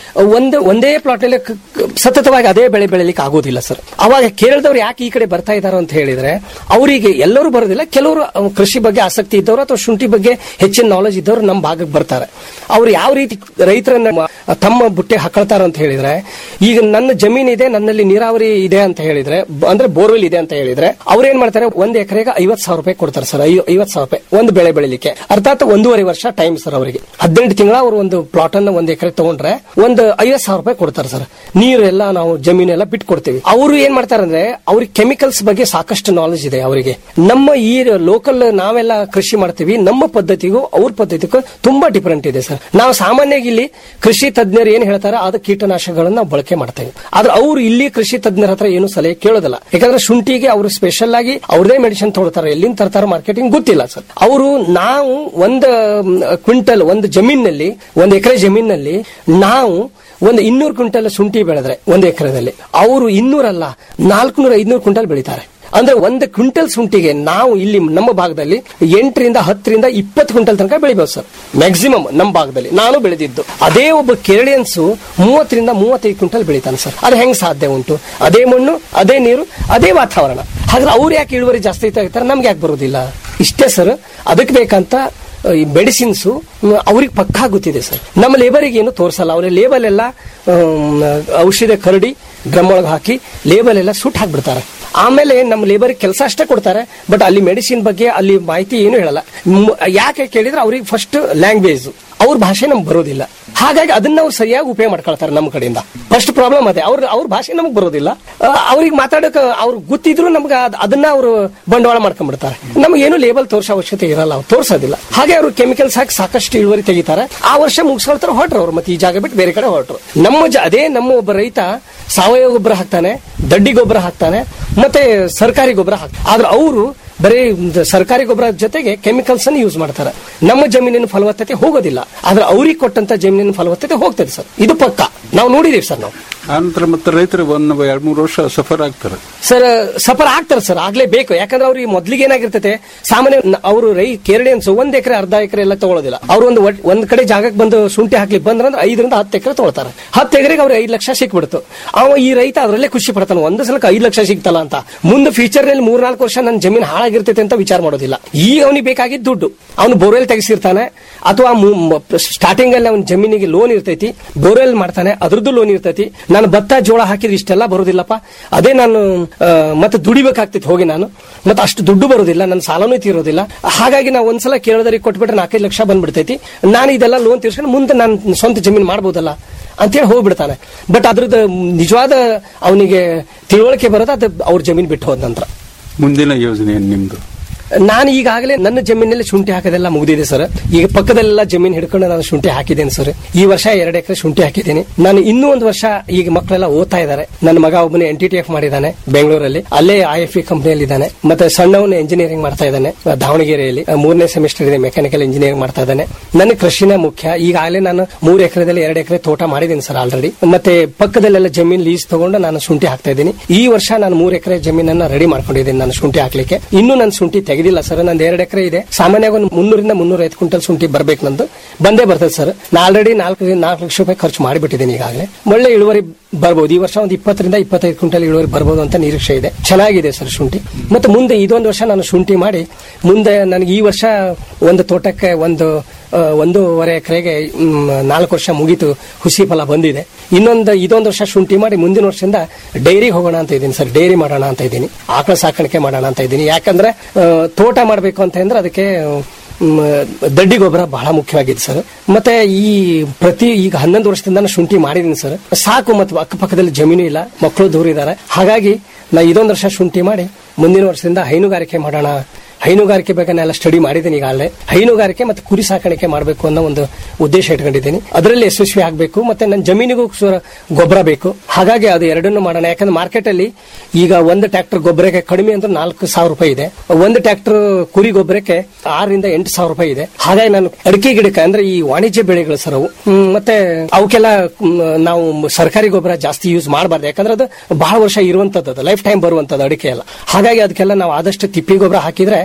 ಒಂದು ಒಂದೇ ಪ್ಲಾಟ್ ನಲ್ಲಿ ಕ- ಕ- ಸತತವಾಗಿ ಅದೇ ಬೆಳೆ ಬೆಳಿಲಿಕ್ಕೆ ಆಗೋದಿಲ್ಲ ಸರ್ ಅವಾಗ ಕೇರಳದವ್ರು ಯಾಕೆ ಈ ಕಡೆ ಬರ್ತಾ ಇದಾರೆ ಅಂತ ಹೇಳಿದ್ರೆ ಅವರಿಗೆ ಎಲ್ಲರೂ ಬರೋದಿಲ್ಲ ಕೆಲವರು ಅಹ್, ಕೃಷಿ ಬಗ್ಗೆ ಆಸಕ್ತಿ ಇದ್ದವರು ಅಥವಾ ಶುಂಠಿ ಬಗ್ಗೆ ಹೆಚ್ಚಿನ ನಾಲೆಜ್ ಇದ್ದವರು ನಮ್ಮ ಭಾಗಕ್ಕೆ ಬರ್ತಾರೆ ಅವ್ರು ಯಾವ ರೀತಿ ರೈತರನ್ನ ಮ- ತಮ್ಮ ಬುಟ್ಟೆ ಹಾಕೊಳ್ತಾರ ಅಂತ ಹೇಳಿದ್ರೆ ಈಗ ನನ್ನ ಜಮೀನ್ ಇದೆ ನನ್ನಲ್ಲಿ ನೀರಾವರಿ ಇದೆ ಅಂತ ಹೇಳಿದ್ರೆ ಬ- ಅಂದ್ರೆ ಬೋರ್ವೆಲ್ ಇದೆ ಅಂತ ಹೇಳಿದ್ರೆ ಅವ್ರು ಏನ್ ಮಾಡ್ತಾರೆ ಒಂದ್ ಎಕರೆಗೆ ಐವತ್ ಸಾವಿರ ರೂಪಾಯಿ ಕೊಡ್ತಾರೆ ಸರ್ ಐವತ್ ಸಾವಿರ ರೂಪಾಯಿ ಒಂದು ಬೆಳೆ ಬೆಳಿಲಿಕ್ಕೆ ಅರ್ಥಾತ್ ಒಂದೂವರೆ ವರ್ಷ ಟೈಮ್ ಸರ್ ಅವರಿಗೆ ಹದಿನೆಂಟು ತಿಂಗಳ ಅವರು ಒಂದು ಪ್ಲಾಟ್ ಅನ್ನ ಒಂದ್ ಎಕರೆ ತಗೊಂಡ್ರೆ ಒಂದು ಐವತ್ ಸಾವಿರ ರೂಪಾಯಿ ಕೊಡ್ತಾರೆ ಸರ್ ನೀರು ಎಲ್ಲ ನಾವು ಜಮೀನೆಲ್ಲ ಬಿಟ್ಟು ಕೊಡ್ತೀವಿ ಅವರು ಏನ್ ಮಾಡ್ತಾರೆ ಅಂದ್ರೆ ಅವ್ರಿಗೆ ಕೆಮಿಕಲ್ಸ್ ಬಗ್ಗೆ ಸಾಕಷ್ಟು ನಾಲೆಜ್ ಇದೆ ಅವರಿಗೆ ನಮ್ಮ ಈ ಲೋಕಲ್ ನಾವೆಲ್ಲ ಕೃಷಿ ಮಾಡ್ತೀವಿ ನಮ್ಮ ಪದ್ಧತಿಗೂ ಅವ್ರ ಪದ್ಧತಿಗೂ ತುಂಬಾ ಡಿಫರೆಂಟ್ ಇದೆ ಸರ್ ನಾವು ಸಾಮಾನ್ಯವಾಗಿ ಇಲ್ಲಿ ಕೃಷಿ ತಜ್ಞರು ಏನ್ ಹೇಳ್ತಾರೆ ಅದು ಕೀಟನಾಶಕಗಳನ್ನ ನಾವು ಬಳಕೆ ಮಾಡ್ತೇವೆ ಆದ್ರೆ ಅವ್ರು ಇಲ್ಲಿ ಕೃಷಿ ತಜ್ಞರ ಹತ್ರ ಏನು ಸಲಹೆ ಕೇಳೋದಿಲ್ಲ ಯಾಕಂದ್ರೆ ಶುಂಠಿಗೆ ಅವರು ಸ್ಪೆಷಲ್ ಆಗಿ ಅವ್ರದೇ ಮೆಡಿಸಿನ್ ತಗೊಳ್ತಾರೆ ಎಲ್ಲಿಂದ ತರ್ತಾರೆ ಮಾರ್ಕೆಟಿಂಗ್ ಗೊತ್ತಿಲ್ಲ ಸರ್ ಅವರು ನಾವು ಒಂದು ಕ್ವಿಂಟಲ್ ಒಂದು ಜಮೀನಲ್ಲಿ ಒಂದು ಎಕರೆ ಜಮೀನಲ್ಲಿ ನಾವು ಒಂದು ಇನ್ನೂರು ಕ್ವಿಂಟಲ್ ಶುಂಠಿ ಬೆಳೆದ್ರೆ ಒಂದು ಎಕರೆದಲ್ಲಿ ಅವರು ಇನ್ನೂರಲ್ಲ ನಾಲ್ಕುನೂರ ಐದ್ನೂರು ಕ್ವಿಂಟಲ್ ಬೆಳೀತಾರೆ ಅಂದ್ರೆ ಒಂದು ಕ್ವಿಂಟಲ್ ಶುಂಠಿಗೆ ನಾವು ಇಲ್ಲಿ ನಮ್ಮ ಭಾಗದಲ್ಲಿ ಎಂಟರಿಂದ ಹತ್ತರಿಂದ ಇಪ್ಪತ್ತು ಕ್ವಿಂಟಲ್ ತನಕ ಬೆಳಿಬಹುದು ಸರ್ ಮ್ಯಾಕ್ಸಿಮಮ್ ನಮ್ಮ ಭಾಗದಲ್ಲಿ ನಾನು ಬೆಳೆದಿದ್ದು ಅದೇ ಒಬ್ಬ ಕೇರಳಿಯನ್ಸು ಮೂವತ್ತರಿಂದ ಮೂವತ್ತೈದು ಕ್ವಿಂಟಲ್ ಬೆಳಿತಾನೆ ಸರ್ ಅದು ಹೆಂಗ್ ಸಾಧ್ಯ ಉಂಟು ಅದೇ ಮಣ್ಣು ಅದೇ ನೀರು ಅದೇ ವಾತಾವರಣ ಹಾಗಾದ್ರೆ ಅವ್ರು ಯಾಕೆ ಇಳುವರಿ ಜಾಸ್ತಿ ತೆಗಿತಾರೆ ನಮ್ಗೆ ಯಾಕೆ ಬರೋದಿಲ್ಲ ಇಷ್ಟೇ ಸರ್ ಅದಕ್ಕೆ ಬೇಕಂತ ಈ ಮೆಡಿಸಿನ್ಸ್ ಅವ್ರಿಗೆ ಪಕ್ಕಾ ಗೊತ್ತಿದೆ ಸರ್ ನಮ್ಮ ಲೇಬರಿಗೆ ಏನು ತೋರಿಸಲ್ಲ ಅವ್ರ ಲೇಬಲ್ ಎಲ್ಲ ಆಮ್, ಔಷಧ ಕರಡಿ ಡ್ರಮ್ ಒಳಗೆ ಹಾಕಿ ಲೇಬಲ್ ಎಲ್ಲ ಸುಟ್ ಹಾಕ್ಬಿಡ್ತಾರೆ ಆಮೇಲೆ ನಮ್ಮ ಲೇಬರ್ ಕೆಲಸ ಅಷ್ಟೇ ಕೊಡ್ತಾರೆ ಬಟ್ ಅಲ್ಲಿ ಮೆಡಿಸಿನ್ ಬಗ್ಗೆ ಅಲ್ಲಿ ಮಾಹಿತಿ ಏನು ಹೇಳಲ್ಲ ಮ್- ಯಾಕೆ ಕೇಳಿದ್ರೆ ಅವ್ರಿಗೆ ಫಸ್ಟ್ ಲ್ಯಾಂಗ್ವೇಜ್ ಅವ್ರ ಭಾಷೆ ನಮ್ಗೆ ಬರೋದಿಲ್ಲ ಹಾಗಾಗಿ ಅದನ್ನ ಅವ್ರು ಸರಿಯಾಗಿ ಉಪಯೋಗ ಮಾಡ್ಕೊಳ್ತಾರೆ ನಮ್ಮ ಕಡೆಯಿಂದ ಫಸ್ಟ್ ಪ್ರಾಬ್ಲಮ್ ಅದೇ ಅವ್ರ ಅವ್ರ ಭಾಷೆ ನಮಗೆ ಬರೋದಿಲ್ಲ ಅವ್ರಿಗೆ ಮಾತಾಡಕ ಅವ್ರು ಗೊತ್ತಿದ್ರು ನಮ್ಗೆ ಅದ್- ಅದನ್ನ ಅವರು ಬಂಡವಾಳ ಮಾಡ್ಕೊಂಡ್ಬಿಡ್ತಾರೆ ನಮ್ಗೆ ಏನು ಲೇಬಲ್ ತೋರ್ಸೋ ಅವಶ್ಯಕತೆ ಇರಲ್ಲ ಅವ್ರು ತೋರ್ಸೋದಿಲ್ಲ ಹಾಗೆ ಅವರು ಕೆಮಿಕಲ್ಸ್ ಹಾಕಿ ಸಾಕಷ್ಟು ಇಳುವರಿ ತೆಗಿತಾರೆ ಆ ವರ್ಷ ಮುಗಿಸ್ಕೊಳ್ತಾರೆ ಹೊರಟ್ರು ಅವ್ರು ಮತ್ತೆ ಈ ಜಾಗ ಬಿಟ್ಟು ಬೇರೆ ಕಡೆ ಹೊರಟ್ರು ನಮ್ಮ ಜ- ಅದೇ ನಮ್ಮ ಒಬ್ಬ ರೈತ ಸಾವಯವ ಗೊಬ್ಬರ ಹಾಕ್ತಾನೆ ದಡ್ಡಿ ಗೊಬ್ಬರ ಹಾಕ್ತಾನೆ ಮತ್ತೆ ಸರ್ಕಾರಿ ಗೊಬ್ಬರ ಹಾಕ್ತಾನೆ ಆದ್ರೆ ಅವರು ಬರೀ ಒಂದು ಸರ್ಕಾರಿ ಗೊಬ್ಬರ ಜೊತೆಗೆ ಕೆಮಿಕಲ್ಸ್ ಅನ್ನು ಯೂಸ್ ಮಾಡ್ತಾರೆ ನಮ್ಮ ಜಮೀನಿನ ಫಲವತ್ತತೆ ಹೋಗೋದಿಲ್ಲ ಆದ್ರೆ ಅವ್ರಿಗೆ ಕೊಟ್ಟಂತ ಜಮೀನಿನ ಫಲವತ್ತತೆ ಹೋಗ್ತದೆ ಸರ್ ಇದು ಪಕ್ಕ ನಾವು ನೋಡಿದೀವಿ ಸರ್ ನಾವು
ಆನಂತರ ಮತ್ತೆ ರೈತರು ಒಂದು ಎರಡ್ ಮೂರು ವರ್ಷ ಸಫರ್ ಆಗ್ತಾರೆ
ಸರ್ ಸಫರ್ ಆಗ್ತಾರೆ ಸರ್ ಆಗ್ಲೇಬೇಕು ಯಾಕಂದ್ರೆ ಅವ್ರಿಗೆ ಮೊದ್ಲಿಗೆ ಏನಾಗಿರ್ತೈತೆ ಸಾಮಾನ್ಯ ನ- ಅವರು ರೈ ಕೇರಳಿಯನ್ಸ್ ಒಂದ್ ಎಕರೆ ಅರ್ಧ ಎಕರೆ ಎಲ್ಲ ತಗೊಳ್ಳೋದಿಲ್ಲ ಅವ್ರು ಒಂದು ಒಟ್- ಒಂದ್ ಕಡೆ ಜಾಗಕ್ಕೆ ಬಂದು ಶುಂಠಿ ಹಾಕ್ಲಿಕ್ಕೆ ಬಂದ್ರಂದ್ರೆ ಐದರಿಂದ ಹತ್ತು ಎಕರೆ ತಗೊಳ್ತಾರೆ ಹತ್ತು ಎಕರೆಗೆ ಅವ್ರಿಗೆ ಐದು ಲಕ್ಷ ಸಿಕ್ಬಿಡ್ತು ಅವ ಈ ರೈತ ಅದರಲ್ಲೇ ಖುಷಿ ಪಡ್ತಾನೆ ಒಂದು ಸಲಕ್ಕೆ ಐದು ಲಕ್ಷ ಸಿಗ್ತಲ್ಲ ಅಂತ ಮುಂದೆ ಫ್ಯೂಚರ್ ನಲ್ಲಿ ಮೂರ್ನಾಲ್ಕು ವರ್ಷ ನನ್ನ ಜಮೀನು ಹಾಳಾಗಿರ್ತೈತೆ ಅಂತ ವಿಚಾರ ಮಾಡೋದಿಲ್ಲ ಈಗ ಅವನಿಗೆ ಬೇಕಾಗಿದ್ದು ದುಡ್ಡು ಅವನು ಬೋರ್ವೆಲ್ ತೆಗೆಸಿರ್ತಾನೆ ಅಥವಾ ಸ್ಟಾರ್ಟಿಂಗ್ ಅಲ್ಲಿ ಅವನ ಜಮೀನಿಗೆ ಲೋನ್ ಇರ್ತೈತಿ ಬೋರ್ವೆಲ್ ಮಾಡ್ತಾನೆ ಅದ್ರದ್ದು ಲೋನ್ ಇರ್ತೈತಿ ನಾನು ಭತ್ತ ಜೋಳ ಹಾಕಿದ್ರೆ ಇಷ್ಟೆಲ್ಲ ಬರೋದಿಲ್ಲಪ್ಪ ಅದೇ ನಾನು ಆ, ಮತ್ತೆ ದುಡಿಬೇಕಾಗ್ತೈತಿ ಹೋಗಿ ನಾನು ಮತ್ತೆ ಅಷ್ಟು ದುಡ್ಡು ಬರೋದಿಲ್ಲ ನನ್ನ ಸಾಲನೂ ತೀರೋದಿಲ್ಲ ಹಾಗಾಗಿ ನಾವು ಒಂದ್ಸಲ ಕೇಳೋದರಿಗೆ ಕೊಟ್ಬಿಟ್ರೆ ನಾಲ್ಕೈದು ಲಕ್ಷ ಬಂದ್ಬಿಡ್ತೈತಿ ನಾನು ಇದೆಲ್ಲ ಲೋನ್ ತೀರ್ಸ್ಕೊಂಡು ಮುಂದೆ ನಾನು ಸ್ವಂತ ಜಮೀನು ಮಾಡ್ಬೋದಲ್ಲ ಅಂತೇಳಿ ಹೋಗ್ಬಿಡ್ತಾನೆ ಬಟ್ ಅದ್ರದ್ದು ನಿಜವಾದ ಅವನಿಗೆ ತಿಳುವಳಿಕೆ ಬರೋದು ಅದು ಅವ್ರ ಜಮೀನು ಬಿಟ್ಟು ಹೋದ ನಂತರ
ಮುಂದಿನ ಯೋಜನೆ ಏನ್ ನಿಮ್ದು
ನಾನು ಈಗಾಗಲೇ ನನ್ನ ಜಮೀನಲ್ಲಿ ಶುಂಠಿ ಹಾಕೋದೆಲ್ಲ ಮುಗಿದಿದೆ ಸರ್ ಈಗ ಪಕ್ಕದಲ್ಲೆಲ್ಲ ಜಮೀನು ಹಿಡ್ಕೊಂಡು ನಾನು ಶುಂಠಿ ಹಾಕಿದ್ದೇನೆ ಸರ್ ಈ ವರ್ಷ ಎರಡು ಎಕರೆ ಶುಂಠಿ ಹಾಕಿದ್ದೀನಿ ನಾನು ಇನ್ನೂ ಒಂದು ವರ್ಷ ಈಗ ಮಕ್ಕಳೆಲ್ಲ ಓದ್ತಾ ಇದ್ದಾರೆ ನನ್ನ ಮಗ ಒಬ್ಬನೇ ಎನ್ ಟಿ ಟಿ ಎಫ್ ಮಾಡಿದ್ದಾನೆ ಬೆಂಗಳೂರಲ್ಲಿ ಅಲ್ಲೇ ಐ ಎಫ್ ಇ ಕಂಪನಿಯಲ್ಲಿ ಇದ್ದಾನೆ ಮತ್ತೆ ಸಣ್ಣವನು ಎಂಜಿನಿಯರಿಂಗ್ ಮಾಡ್ತಾ ಇದ್ದಾನೆ ಆ, ದಾವಣಗೆರೆಯಲ್ಲಿ ಆ, ಮೂರನೇ ಸೆಮಿಸ್ಟರ್ ಇದೆ ಮೆಕ್ಯಾನಿಕಲ್ ಇಂಜಿನಿಯರಿಂಗ್ ಮಾಡ್ತಾ ಇದ್ದಾನೆ ನನ್ನ ಕೃಷಿನೇ ಮುಖ್ಯ ಈಗಾಗಲೇ ನಾನು ಮೂರು ಎಕರೆದಲ್ಲಿ ಎರಡು ಎಕರೆ ತೋಟ ಮಾಡಿದ್ದೀನಿ ಸರ್ ಆಲ್ರೆಡಿ ಮತ್ತೆ ಪಕ್ಕದಲ್ಲೆಲ್ಲ ಜಮೀನ್ ಲೀಸ್ ತಗೊಂಡು ನಾನು ಶುಂಠಿ ಹಾಕ್ತಾ ಇದ್ದೀನಿ ಈ ವರ್ಷ ನಾನು ಮೂರು ಎಕರೆ ಜಮೀನನ್ನ ರೆಡಿ ಮಾಡ್ಕೊಂಡಿದ್ದೀನಿ ನಾನು ಶುಂಠಿ ಹಾಕ್ಲಿಕ್ಕೆ ಇನ್ನೂ ನಾನು ಶುಂಠಿ ತೆಗೆದಿಲ್ಲ ಸರ್ ನಂದು ಎರಡು ಎಕರೆ ಇದೆ ಸಾಮಾನ್ಯವಾಗಿ ಒಂದು ಮುನ್ನೂರಿಂದ ಮುನ್ನೂರ ಐದು ಕ್ವಿಂಟಲ್ ಶುಂಠಿ ಬರ್ಬೇಕು ನಂದು ಬಂದೇ ಬರ್ತದೆ ಸರ್ ನಾ ಆಲ್ರೆಡಿ ನಾಲ್ಕು ನಾಲ್ಕು ಲಕ್ಷ ರೂಪಾಯಿ ಖರ್ಚು ಮಾಡಿಬಿಟ್ಟಿದ್ದೀನಿ ಈಗಾಗಲೇ ಒಳ್ಳೆ ಇಳುವರಿ ಬರ್ಬೋದು ಈ ವರ್ಷ ಒಂದು ಇಪ್ಪತ್ತರಿಂದ ಇಪ್ಪತ್ತೈದು ಕ್ವಿಂಟಲ್ ಇಳುವರಿ ಬರ್ಬೋದು ಅಂತ ನಿರೀಕ್ಷೆ ಇದೆ ಚೆನ್ನಾಗಿದೆ ಸರ್ ಶುಂಠಿ ಮತ್ತೆ ಮುಂದೆ ಇದೊಂದು ವರ್ಷ ನಾನು ಶುಂಠಿ ಮಾಡಿ ಮುಂದೆ ನನಗೆ ಈ ವರ್ಷ ಒಂದು ತೋಟಕ್ಕೆ ಒಂದು ಆ, ಒಂದೂವರೆ ಎಕರೆಗೆ ನಾಲ್ಕು ವರ್ಷ ಮುಗೀತು ಹುಸಿ ಫಲ ಬಂದಿದೆ ಇನ್ನೊಂದು ಇದೊಂದು ವರ್ಷ ಶುಂಠಿ ಮಾಡಿ ಮುಂದಿನ ವರ್ಷದಿಂದ ಡೈರಿಗೆ ಹೋಗೋಣ ಅಂತ ಇದ್ದೀನಿ ಸರ್ ಡೈರಿ ಮಾಡೋಣ ಅಂತ ಇದ್ದೀನಿ ಆಕಳ ಸಾಕಾಣಿಕೆ ಮಾಡೋಣ ಅಂತ ಇದ್ದೀನಿ ಯಾಕಂದ್ರೆ ಆ, ತೋಟ ಮಾಡಬೇಕು ಅಂತ ಅಂದ್ರೆ ಅದಕ್ಕೆ ಮ್, ದಡ್ಡಿ ಗೊಬ್ಬರ ಬಹಳ ಮುಖ್ಯವಾಗಿದೆ ಸರ್ ಮತ್ತೆ ಈ ಪ್ರತಿ ಈಗ ಹನ್ನೊಂದು ವರ್ಷದಿಂದ ನಾನು ಶುಂಠಿ ಮಾಡಿದ್ದೀನಿ ಸರ್ ಸಾಕು ಮತ್ತು ಅಕ್ಕಪಕ್ಕದಲ್ಲಿ ಜಮೀನು ಇಲ್ಲ ಮಕ್ಕಳು ದೂರ ಇದ್ದಾರೆ ಹಾಗಾಗಿ ನಾ ಇದೊಂದು ವರ್ಷ ಶುಂಠಿ ಮಾಡಿ ಮುಂದಿನ ವರ್ಷದಿಂದ ಹೈನುಗಾರಿಕೆ ಮಾಡೋಣ ಹೈನುಗಾರಿಕೆ ಬಗ್ಗೆ ನಾನು ಸ್ಟಡಿ ಮಾಡಿದ್ದೀನಿ ಈಗಾಗಲೇ ಹೈನುಗಾರಿಕೆ ಮತ್ತು ಕುರಿ ಸಾಕಾಣಿಕೆ ಮಾಡಬೇಕು ಅನ್ನೋ ಒಂದು ಉದ್ದೇಶ ಇಟ್ಕೊಂಡಿದ್ದೀನಿ ಅದರಲ್ಲಿ ಯಶಸ್ವಿ ಆಗಬೇಕು ಮತ್ತೆ ನನ್ನ ಜಮೀನಿಗೂ ಸು- ಗೊಬ್ಬರ ಬೇಕು ಹಾಗಾಗಿ ಅದು ಎರಡನ್ನು ಮಾಡೋಣ ಯಾಕಂದ್ರೆ ಮಾರ್ಕೆಟ್ ಅಲ್ಲಿ ಈಗ ಒಂದು ಟ್ರ್ಯಾಕ್ಟರ್ ಗೊಬ್ಬರಕ್ಕೆ ಕಡಿಮೆ ಅಂದ್ರೆ ನಾಲ್ಕು ಸಾವಿರ ರೂಪಾಯಿ ಇದೆ ಒಂದು ಟ್ರ್ಯಾಕ್ಟರ್ ಕುರಿ ಗೊಬ್ಬರಕ್ಕೆ ಆರರಿಂದ ಎಂಟು ಸಾವಿರ ರೂಪಾಯಿ ಇದೆ ಹಾಗಾಗಿ ನಾನು ಅಡಿಕೆ ಗಿಡಕ್ಕೆ ಅಂದ್ರೆ ಈ ವಾಣಿಜ್ಯ ಬೆಳೆಗಳು ಸರ್ ಅವು ಹ್ಮ್, ಮತ್ತೆ ಅವಕ್ಕೆಲ್ಲ ಹ್ಮ್, ನಾವು ಸರ್ಕಾರಿ ಗೊಬ್ಬರ ಜಾಸ್ತಿ ಯೂಸ್ ಮಾಡಬಾರ್ದು ಯಾಕಂದ್ರೆ ಅದು ಬಹಳ ವರ್ಷ ಇರುವಂತದ್ದು ಲೈಫ್ ಟೈಮ್ ಬರುವಂತದ್ದು ಅಡಿಕೆ ಎಲ್ಲ ಹಾಗಾಗಿ ಅದಕ್ಕೆಲ್ಲ ನಾವು ಆದಷ್ಟು ತಿಪ್ಪಿ ಗೊಬ್ಬರ ಹಾಕಿದ್ರೆ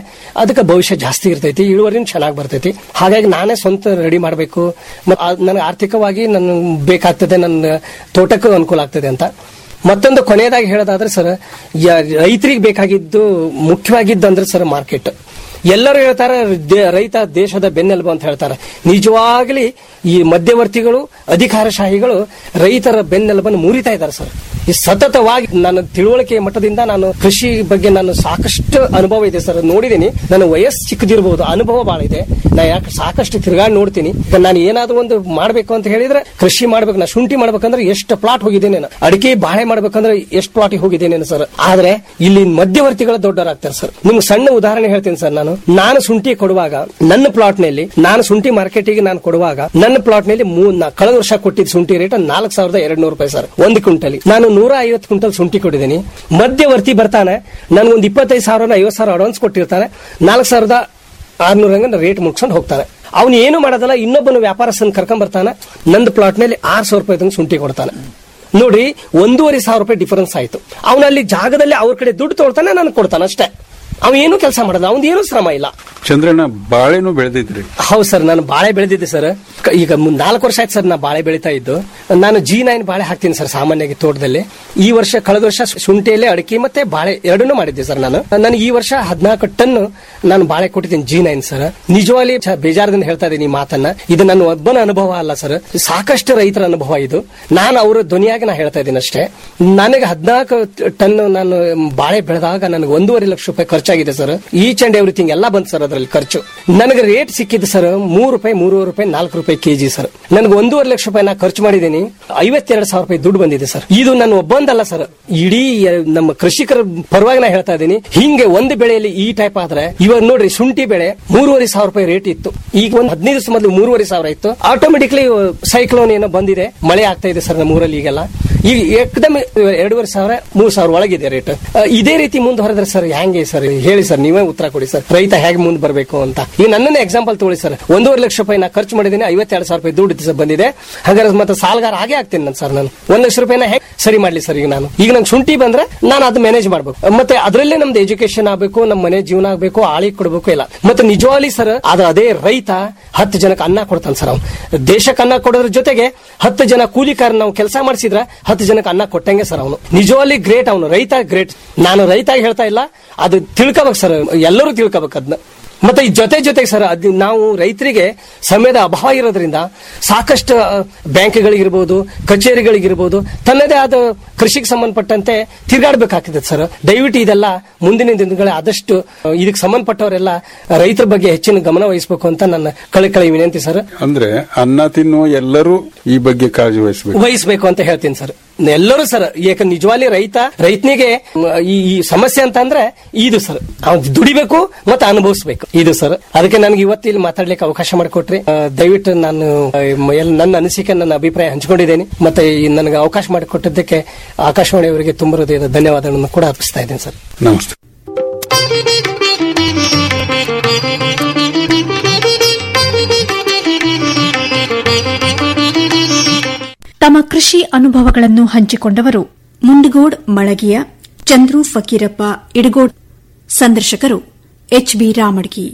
ಅದಕ್ಕೆ ಭವಿಷ್ಯ ಜಾಸ್ತಿ ಇರ್ತೈತಿ ಇಳುವರಿನೂ ಚೆನ್ನಾಗಿ ಬರ್ತೈತಿ ಹಾಗಾಗಿ ನಾನೇ ಸ್ವಂತ ರೆಡಿ ಮಾಡಬೇಕು ನನಗೆ ಆರ್ಥಿಕವಾಗಿ ನನ್ನ ಬೇಕಾಗ್ತದೆ ನನ್ನ ತೋಟಕ್ಕೂ ಅನುಕೂಲ ಆಗ್ತದೆ ಅಂತ ಮತ್ತೊಂದು ಕೊನೆಯದಾಗಿ ಹೇಳೋದಾದ್ರೆ ಸರ್ ರೈತರಿಗೆ ಬೇಕಾಗಿದ್ದು ಮುಖ್ಯವಾಗಿದ್ದು ಅಂದ್ರೆ ಸರ್ ಮಾರ್ಕೆಟ್ ಎಲ್ಲರೂ ಹೇಳ್ತಾರೆ ದೇ- ರೈತ ದೇಶದ ಬೆನ್ನೆಲುಬು ಅಂತ ಹೇಳ್ತಾರೆ ನಿಜವಾಗ್ಲಿ ಈ ಮಧ್ಯವರ್ತಿಗಳು ಅಧಿಕಾರಶಾಹಿಗಳು ರೈತರ ಬೆನ್ನೆಲುಬನ್ನು ಮುರಿತಾ ಇದ್ದಾರೆ ಸರ್ ಈ ಸತತವಾಗಿ ನನ್ನ ತಿಳುವಳಿಕೆ ಮಟ್ಟದಿಂದ ನಾನು ಕೃಷಿ ಬಗ್ಗೆ ನಾನು ಸಾಕಷ್ಟು ಅನುಭವ ಇದೆ ಸರ್ ನೋಡಿದ್ದೀನಿ ನನ್ನ ವಯಸ್ಸು ಚಿಕ್ಕದಿರಬಹುದು ಅನುಭವ ಬಹಳ ಇದೆ ನಾ ಯಾಕೆ ಸಾಕಷ್ಟು ತಿರುಗಾಡಿ ನೋಡ್ತೀನಿ ಈಗ ನಾನು ಏನಾದ್ರೂ ಒಂದು ಮಾಡ್ಬೇಕು ಅಂತ ಹೇಳಿದ್ರೆ ಕೃಷಿ ಮಾಡ್ಬೇಕು ನಾ ಶುಂಠಿ ಮಾಡ್ಬೇಕಂದ್ರೆ ಎಷ್ಟು ಪ್ಲಾಟ್ ಹೋಗಿದ್ದೇನೆ ನಾನು ಅಡಿಕೆ ಬಾಳೆ ಮಾಡ್ಬೇಕಂದ್ರೆ ಎಷ್ಟು ಪ್ಲಾಟ್ ಹೋಗಿದ್ದೇನೆ ಸರ್ ಆದ್ರೆ ಇಲ್ಲಿ ಮಧ್ಯವರ್ತಿಗಳು ದೊಡ್ಡವರಾಗ್ತಾರೆ ಸರ್ ನಿಮ್ಗೆ ಸಣ್ಣ ಉದಾಹರಣೆ ಹೇಳ್ತೀನಿ ಸರ್ ನಾನು ನಾನು ಶುಂಠಿ ಕೊಡುವಾಗ ನನ್ನ ಪ್ಲಾಟ್ ನಲ್ಲಿ ನಾನು ಶುಂಠಿ ಮಾರ್ಕೆಟಿಗೆ ನಾನು ಕೊಡುವಾಗ ನನ್ನ ಪ್ಲಾಟ್ ನಲ್ಲಿ ಮೂ- ನಾ ಕಳೆದ ವರ್ಷ ಕೊಟ್ಟಿದ್ದ ಶುಂಠಿ ರೇಟ್ ನಾಲ್ಕು ಸಾವಿರದ ಎರಡು ನೂರು ರೂಪಾಯಿ ಸರ್ ಒಂದು ಕ್ವಿಂಟಲ್ ನಾನು ನೂರ ಐವತ್ತು ಕ್ವಿಂಟಲ್ ಶುಂಠಿ ಕೊಟ್ಟಿದ್ದೀನಿ ಮಧ್ಯವರ್ತಿ ಬರ್ತಾನೆ ನನ್ಗೊಂದು ಇಪ್ಪತ್ತೈದು ಸಾವಿರ ಐವತ್ತು ಸಾವಿರ ಅಡ್ವಾನ್ಸ್ ಕೊಟ್ಟಿರ್ತಾನೆ ನಾಲ್ಕು ಸಾವಿರದ ಆರ್ನೂರ ಹಂಗ ರೇಟ್ ಮುಗಿಸ್ಕೊಂಡು ಹೋಗ್ತಾನೆ ಅವನು ಏನು ಮಾಡೋದಲ್ಲ ಇನ್ನೊಬ್ಬನ ವ್ಯಾಪಾರಸ್ಥನ ಕರ್ಕೊಂಡ್ ಬರ್ತಾನೆ ನಂದು ಪ್ಲಾಟ್ ನಲ್ಲಿ ಆರು ಸಾವಿರ ರೂಪಾಯಿ ತನಕ ಶುಂಠಿ ಕೊಡ್ತಾನೆ ನೋಡಿ ಒಂದೂವರೆ ಸಾವಿರ ರೂಪಾಯಿ ಡಿಫರೆನ್ಸ್ ಆಯ್ತು ಅವನಲ್ಲಿ ಜಾಗದಲ್ಲಿ ಅವ್ರ ಕಡೆ ದುಡ್ಡು ತೊಳ್ತಾನೆ ನನಗೆ ಕೊಡ್ತಾನೆ ಅಷ್ಟೇ ಅವ ಏನು ಕೆಲಸ ಮಾಡೋದು ಅವನ್ ಏನು ಶ್ರಮ ಇಲ್ಲ
ಚಂದ್ರಣ್ಣ ಬಾಳೆನೂ ಬೆಳೆದಿದ್ರಿ
ಹೌದು ಸರ್ ನಾನು ಬಾಳೆ ಬೆಳೆದಿದ್ದೆ ಸರ್ ಕ- ಈಗ ಮುಂದ್ ನಾಲ್ಕು ವರ್ಷ ಆಯ್ತು ಸರ್ ನಾ ಬಾಳೆ ಬೆಳೀತಾ ಇದ್ದು ನಾನು ಜಿ ನೈನ್ ಬಾಳೆ ಹಾಕ್ತೀನಿ ಸರ್ ಸಾಮಾನ್ಯವಾಗಿ ತೋಟದಲ್ಲಿ ಈ ವರ್ಷ ಕಳೆದ ವರ್ಷ ಶುಂಠಿಯಲ್ಲಿ ಅಡಿಕೆ ಮತ್ತೆ ಬಾಳೆ ಎರಡನ್ನೂ ಮಾಡಿದ್ದೆ ಸರ್ ನಾನು ನನಗೆ ಈ ವರ್ಷ ಹದಿನಾಲ್ಕು ಟನ್ ನಾನು ಬಾಳೆ ಕೊಟ್ಟಿದ್ದೀನಿ ಜಿ ನೈನ್ ಸರ್ ನಿಜವಾಗಿ ಚ- ಬೇಜಾರದಿಂದ ಹೇಳ್ತಾ ಇದ್ದೀನಿ ಈ ಮಾತನ್ನ ಇದು ನನ್ನ ಒಬ್ಬನ ಅನುಭವ ಅಲ್ಲ ಸರ್ ಸಾಕಷ್ಟು ರೈತರ ಅನುಭವ ಇದು ನಾನು ಅವರ ಧ್ವನಿಯಾಗಿ ನಾ ಹೇಳ್ತಾ ಇದ್ದೀನಿ ಅಷ್ಟೇ ನನಗೆ ಹದಿನಾಲ್ಕು ಟನ್ ನಾನು ಬಾಳೆ ಬೆಳೆದಾಗ ನನಗೆ ಒಂದೂವರೆ ಲಕ್ಷ ರೂಪಾಯಿ ಖರ್ಚಾಗಿದೆ ಸರ್ ಈಚ್ ಅಂಡ್ ಎವ್ರಿಥಿಂಗ್ ಎಲ್ಲ ಬಂತು ಸರ್ ಅದರಲ್ಲಿ ಖರ್ಚು ನನಗೆ ರೇಟ್ ಸಿಕ್ಕಿದ್ದು ಸರ್ ಮೂರು ರೂಪಾಯಿ ಮೂರುವರೆ ರೂಪಾಯಿ ನಾಲ್ಕು ರೂಪಾಯಿ ಕೆಜಿ ಸರ್ ನನಗೆ ಒಂದೂವರೆ ಲಕ್ಷ ರೂಪಾಯಿ ನಾ ಖರ್ಚು ಮಾಡಿದ್ದೀನಿ ಐವತ್ತೆರಡು ಸಾವಿರ ರೂಪಾಯಿ ದುಡ್ಡು ಬಂದಿದೆ ಸರ್ ಇದು ನನ್ನ ಒಬ್ಬಂದಲ್ಲ ಸರ್ ಇಡೀ ಎ- ನಮ್ಮ ಕೃಷಿಕರ ಪರವಾಗಿ ನಾ ಹೇಳ್ತಾ ಇದ್ದೀನಿ ಹಿಂಗೆ ಒಂದು ಬೆಳೆಯಲ್ಲಿ ಈ ಟೈಪ್ ಆದ್ರೆ ಇವಾಗ ನೋಡ್ರಿ ಶುಂಠಿ ಬೆಳೆ ಮೂರುವರೆ ಸಾವಿರ ರೂಪಾಯಿ ರೇಟ್ ಇತ್ತು ಈಗ ಒಂದು ಹದಿನೈದು ದಿವಸ ಮೊದಲು ಮೂರುವರೆ ಸಾವಿರ ಇತ್ತು ಆಟೋಮೆಟಿಕ್ಲಿ ಸೈಕ್ಲೋನ್ ಏನೋ ಬಂದಿದೆ ಮಳೆ ಆಗ್ತಾ ಇದೆ ಸರ್ ನಮ್ಮ ಊರಲ್ಲಿ ಈಗೆಲ್ಲ ಈಗ ಏಕದಮ್ ಎರಡೂವರೆ ಸಾವಿರ ಮೂರು ಸಾವಿರ ಒಳಗಿದೆ ರೇಟ್ ಇದೇ ರೀತಿ ಮುಂದುವರೆದ್ರೆ ಸರ್ ಹೆಂಗೆ ಸರ್ ಹೇಳಿ ಸರ್ ನೀವೇ ಉತ್ತರ ಕೊಡಿ ಸರ್ ರೈತ ಹೇಗೆ ಮುಂದೆ ಬರಬೇಕು ಅಂತ ಈಗ ನನ್ನನ್ನೇ ಎಕ್ಸಾಂಪಲ್ ತಗೊಳ್ಳಿ ಸರ್ ಒಂದೂವರೆ ಲಕ್ಷ ರೂಪಾಯಿ ನಾ ಖರ್ಚು ಮಾಡಿದ್ದೀನಿ ಐವತ್ತೆರಡು ಸಾವಿರ ರೂಪಾಯಿ ದುಡ್ಡು ಸರ್ ಬಂದಿದೆ ಹಾಗಾದ್ರೆ ಮತ್ತೆ ಸಾಲಗಾರ ಹಾಗೆ ಆಗ್ತೀನಿ ನಾನು ಸರ್ ನಾನು ಒಂದ್ ಲಕ್ಷ ರೂಪಾಯಿನ ಹೇಗೆ ಸರಿ ಮಾಡ್ಲಿ ಸರ್ ಈಗ ನಾನು ಈಗ ನಂಗೆ ಶುಂಠಿ ಬಂದ್ರೆ ನಾನು ಅದು ಮ್ಯಾನೇಜ್ ಮಾಡ್ಬೇಕು ಮತ್ತೆ ಅದರಲ್ಲೇ ನಮ್ದು ಎಜುಕೇಶನ್ ಆಗಬೇಕು ನಮ್ಮ ಮನೆ ಜೀವನ ಆಗಬೇಕು ಆಳಿಗೆ ಕೊಡಬೇಕು ಇಲ್ಲ ಮತ್ತೆ ನಿಜವಾಗ್ಲಿ ಸರ್ ಅದು ಅದೇ ರೈತ ಹತ್ತು ಜನಕ್ಕೆ ಅನ್ನ ಕೊಡ್ತಾನೆ ಸರ್ ಅವ್ನು ದೇಶಕ್ಕೆ ಅನ್ನ ಕೊಡೋದ್ರ ಜೊತೆಗೆ ಹತ್ತು ಜನ ಕೂಲಿಕಾರ ನಾವು ಕೆಲಸ ಮಾಡಿಸಿದ್ರೆ ಹತ್ತು ಜನಕ್ಕೆ ಅನ್ನ ಕೊಟ್ಟಂಗೆ ಸರ್ ಅವನು ನಿಜವಾಗ್ಲಿ ಗ್ರೇಟ್ ಅವನು ರೈತ ಗ್ರೇಟ್ ನಾನು ರೈತ ಹೇಳ್ತಾ ಇಲ್ಲ ಅದು ತಿಳ್ಕೋಬೇಕು ಸರ್ ಎಲ್ಲರೂ ತಿಳ್ಕೋಬೇಕು ಅದನ್ನ ಮತ್ತೆ ಈ ಜೊತೆ ಜೊತೆಗೆ ಸರ್ ಅದ್ ನಾವು ರೈತರಿಗೆ ಸಮಯದ ಅಭಾವ ಇರೋದ್ರಿಂದ ಸಾಕಷ್ಟು ಅಹ್, ಬ್ಯಾಂಕ್ಗಳಿಗಿರ್ಬೋದು ಕಚೇರಿಗಳಿಗಿರ್ಬೋದು ತನ್ನದೇ ಆದ ಕೃಷಿಗೆ ಸಂಬಂಧಪಟ್ಟಂತೆ ತಿರುಗಾಡ್ಬೇಕಾಗ್ತದೆ ಸರ್ ದಯವಿಟ್ಟು ಇದೆಲ್ಲ ಮುಂದಿನ ದಿನಗಳ ಆದಷ್ಟು ಅಹ್, ಇದಕ್ಕೆ ಸಂಬಂಧಪಟ್ಟವರೆಲ್ಲ ರೈತರ ಬಗ್ಗೆ ಹೆಚ್ಚಿನ ಗಮನ ವಹಿಸಬೇಕು ಅಂತ ನನ್ನ ಕಳಕಳಿ ವಿನಂತಿ ಸರ್
ಅಂದ್ರೆ ಅನ್ನ ತಿನ್ನುವ ಎಲ್ಲರೂ ಈ ಬಗ್ಗೆ ಕಾಳಜಿ ವಹಿಸಬೇಕು
ವಹಿಸಬೇಕು ಅಂತ ಹೇಳ್ತೀನಿ ಸರ್ ಎಲ್ಲರೂ ಸರ್ ಯಾಕಂದ್ರೆ ನಿಜವಾಗ್ಲಿ ರೈತ ರೈತನಿಗೆ ಮ್, ಈ ಈ ಸಮಸ್ಯೆ ಅಂತ ಅಂದ್ರೆ ಇದು ಸರ್ ಅವ್ನು ದುಡಿಬೇಕು ಮತ್ತೆ ಅನುಭವಿಸ್ಬೇಕು ಇದು ಸರ್ ಅದಕ್ಕೆ ನನಗೆ ಇವತ್ತು ಇಲ್ಲಿ ಮಾತಾಡ್ಲಿಕ್ಕೆ ಅವಕಾಶ ಮಾಡಿಕೊಟ್ರಿ ಆ, ದಯವಿಟ್ಟು ನಾನು ಆ, ಮ- ಎಲ್- ನನ್ನ ಅನಿಸಿಕೆ ನನ್ನ ಅಭಿಪ್ರಾಯ ಹಂಚಿಕೊಂಡಿದ್ದೇನೆ ಮತ್ತೆ ಈ ನನಗೆ ಅವಕಾಶ ಮಾಡಿಕೊಟ್ಟಿದ್ದಕ್ಕೆ ಆಕಾಶವಾಣಿಯವರಿಗೆ ತುಂಬ ಹೃದಯದ ಧನ್ಯವಾದಗಳನ್ನು ಕೂಡ ಅರ್ಪಿಸ್ತಾ ಇದ್ದೇನೆ ಸರ್
ನಮಸ್ತೆ
ತಮ್ಮ ಕೃಷಿ ಅನುಭವಗಳನ್ನು ಹಂಚಿಕೊಂಡವರು ಮುಂಡಗೋಡ್ ಮಳಗಿಯ ಚಂದ್ರು ಫಕೀರಪ್ಪ ಇಡಗೋಡ್ ಸಂದರ್ಶಕರು ಎಚ್ಬಿ ರಾಮಡ್ಗಿ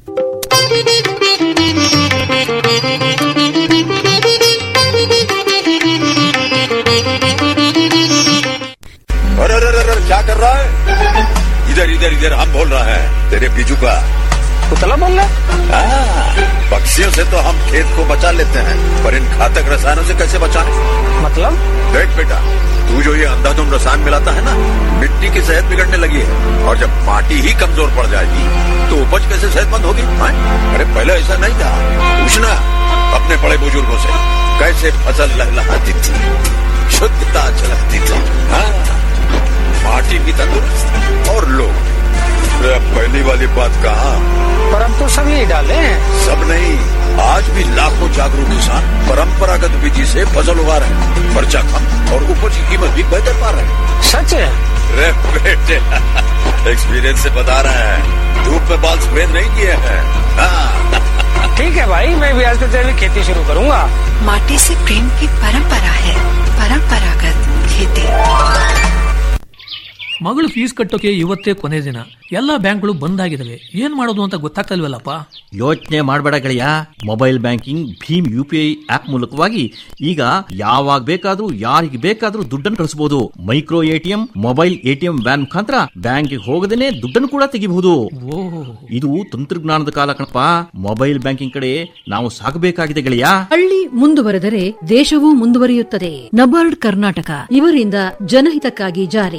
अरे अरे अरे अरे, क्या कर रहा है इधर इधर इधर हम बोल रहा है तेरे बीजू का
ಕುತಲ ಬಲ್ಲ
हाँ, पक्षियों से तो हम खेत को बचा लेते हैं पर इन घातक रसायनों से कैसे बचाएं
ಮತ್ಲಬ್
देख बेटा तू जो ये अंधाधुंध रसायन मिलाता है ना मिट्टी की सेहत बिगड़ने लगी है और जब माटी ही कमजोर पड़ जाएगी तो उपज कैसे सेहतमंद होगी हाँ? अरे पहले ऐसा नहीं था पूछना अपने बड़े बुजुर्गों से कैसे फसल लहलहाती थी शुद्धता झलकती थी हाँ माटी भी तंदुरुस्त और लोग अरे अब पहली वाली बात कहा
पर अब तो सब यही डाले हैं
सब नहीं आज भी लाखों जागरूक किसान परंपरागत विधि से फसल उगा रहे हैं खर्चा कम और उपज की कीमत भी बेहतर पा रहे हैं
सच है
रे बेटे एक्सपीरियंस से बता रहे हैं धूप में बाल सफेद नहीं किए हैं हाँ,
ठीक है भाई मैं भी आज से जैविक खेती शुरू करूंगा
माटी से प्रेम की परंपरा है परंपरागत खेती ಮಗಳು ಫೀಸ್ ಕಟ್ಟೋಕೆ ಇವತ್ತೇ ಕೊನೆ ದಿನ ಎಲ್ಲಾ ಬ್ಯಾಂಕ್ಗಳು ಬಂದ್ ಆಗಿದಾವೆ ಏನ್ ಮಾಡೋದು ಅಂತ ಗೊತ್ತಾಗ್ತಲ್ವಲ್ಲಪ್ಪ
ಯೋಚನೆ ಮಾಡಬೇಡ ಗೆಳೆಯ ಮೊಬೈಲ್ ಬ್ಯಾಂಕಿಂಗ್ ಭೀಮ್ ಯು ಪಿ ಐ ಆಪ್ ಮೂಲಕವಾಗಿ ಈಗ ಯಾವಾಗ ಬೇಕಾದ್ರೂ ಯಾರಿಗೆ ಬೇಕಾದ್ರೂ ದುಡ್ಡನ್ನು ಕಳಿಸಬಹುದು micro ATM mobile ATM van ಮುಖಾಂತರ ಬ್ಯಾಂಕ್ಗೆ ಹೋಗದೇನೆ ದುಡ್ಡನ್ನು ಕೂಡ ತೆಗಿಬಹುದು ಇದು ತಂತ್ರಜ್ಞಾನದ ಕಾಲ ಕಣಪ್ಪ ಮೊಬೈಲ್ ಬ್ಯಾಂಕಿಂಗ್ ಕಡೆ ನಾವು ಸಾಗಬೇಕಾಗಿದೆ ಗೆಳೆಯ
ಹಳ್ಳಿ ಮುಂದುವರೆದರೆ ದೇಶವೂ ಮುಂದುವರಿಯುತ್ತದೆ ನಬಾರ್ಡ್ ಕರ್ನಾಟಕ ಇವರಿಂದ ಜನಹಿತಕ್ಕಾಗಿ ಜಾರಿ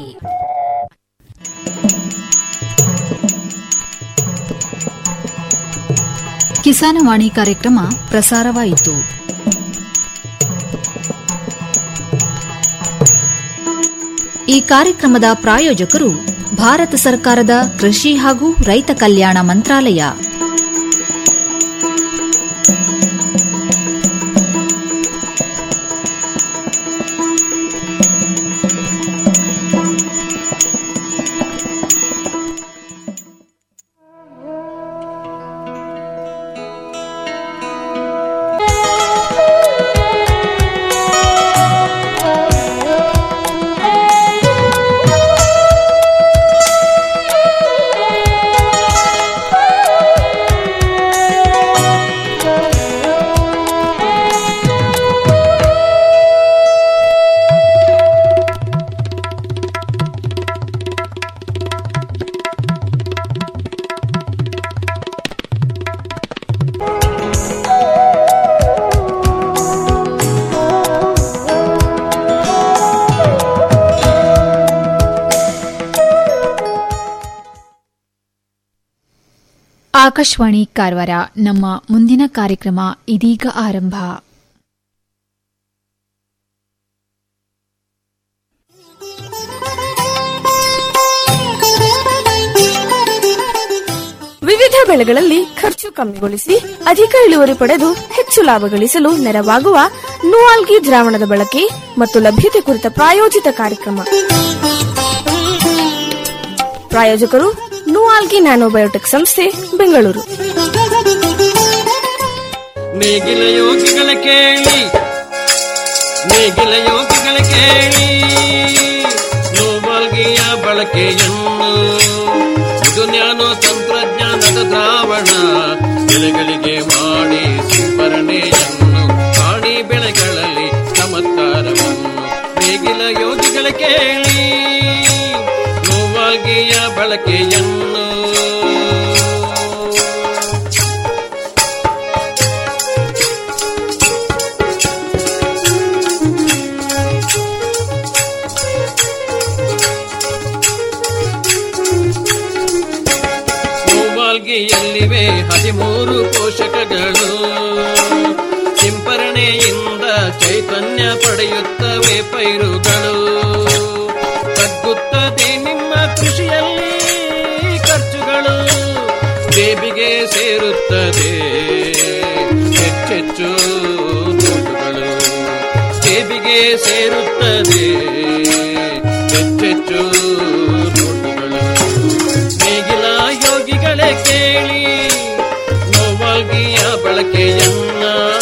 ಕಿಸಾನವಾಣಿ ಕಾರ್ಯಕ್ರಮ ಪ್ರಸಾರವಾಯಿತು ಈ ಕಾರ್ಯಕ್ರಮದ ಪ್ರಾಯೋಜಕರು ಭಾರತ ಸರ್ಕಾರದ ಕೃಷಿ ಹಾಗೂ ರೈತ ಕಲ್ಯಾಣ ಮಂತ್ರಾಲಯ ಆಕಾಶವಾಣಿ ಕಾರವಾರ ನಮ್ಮ ಮುಂದಿನ ಕಾರ್ಯಕ್ರಮ ಇದೀಗ ಆರಂಭ
ವಿವಿಧ ಬೆಳೆಗಳಲ್ಲಿ ಖರ್ಚು ಕಮ್ಮಿಗೊಳಿಸಿ ಅಧಿಕ ಇಳುವರಿ ಪಡೆದು ಹೆಚ್ಚು ಲಾಭ ಗಳಿಸಲು ನೆರವಾಗುವ ನೂಆಲ್ಗಿ ದ್ರಾವಣದ ಬಳಕೆ ಮತ್ತು ಲಭ್ಯತೆ ಕುರಿತ ಪ್ರಾಯೋಜಿತ ಕಾರ್ಯಕ್ರಮ ಪ್ರಾಯೋಜಕರು ನೂಆಲ್ಗಿ ನ್ಯಾನೋಬಯೋಟೆಕ್ ಸಂಸ್ಥೆ ಬೆಂಗಳೂರು
ನೇಗಿಲ ಯೋಗಿಗಳ ಕೇಳಿ ನೇಗಿಲ ಯೋಗಿಗಳ ಕೇಳಿ ನೋಬಲ್ಗಿಯ ಬಳಕೆಯನ್ನು ಇದು ನ್ಯಾನೋ ತಂತ್ರಜ್ಞಾನದ ದ್ರಾವಣ ಬೆಳೆಗಳಿಗೆ ಮಾಡಿ ಸಿಂಪರಣೆಯನ್ನು ಪ್ರಾಣಿ ಬೆಳೆಗಳಲ್ಲಿ ಚಮತ್ಕಾರವನ್ನು ನೇಗಿಲ ಯೋಗಿಗಳ ಕೇಳಿ ನೋವಾಲ್ಗಿಯ ಬಳಕೆಯನ್ನು ನೋವಾಲ್ಗಿಯಲ್ಲಿವೆ ಹದಿಮೂರು ಪೋಷಕಗಳು ಸಿಂಪರಣೆಯಿಂದ ಚೈತನ್ಯ ಪಡೆಯುತ್ತವೆ ಪೈರುಗಳು ತಗ್ಗುತ್ತದೆ ನಿಮ್ಮ ಕೃಷಿಯಲ್ಲಿ ಖರ್ಚುಗಳು ಬೇಬಿಗೆ ಸೇರುತ್ತದೆ ಹೆಚ್ಚೆಚ್ಚು ನೋಟುಗಳು ಬೇಬಿಗೆ ಸೇರುತ್ತದೆ ಹೆಚ್ಚೆಚ್ಚು ನೋಟುಗಳು ನೇಗಿಲ ಯೋಗಿಗಳೇ ಕೇಳಿ ನೋವಾಗಿಯ ಬಳಕೆಯನ್ನ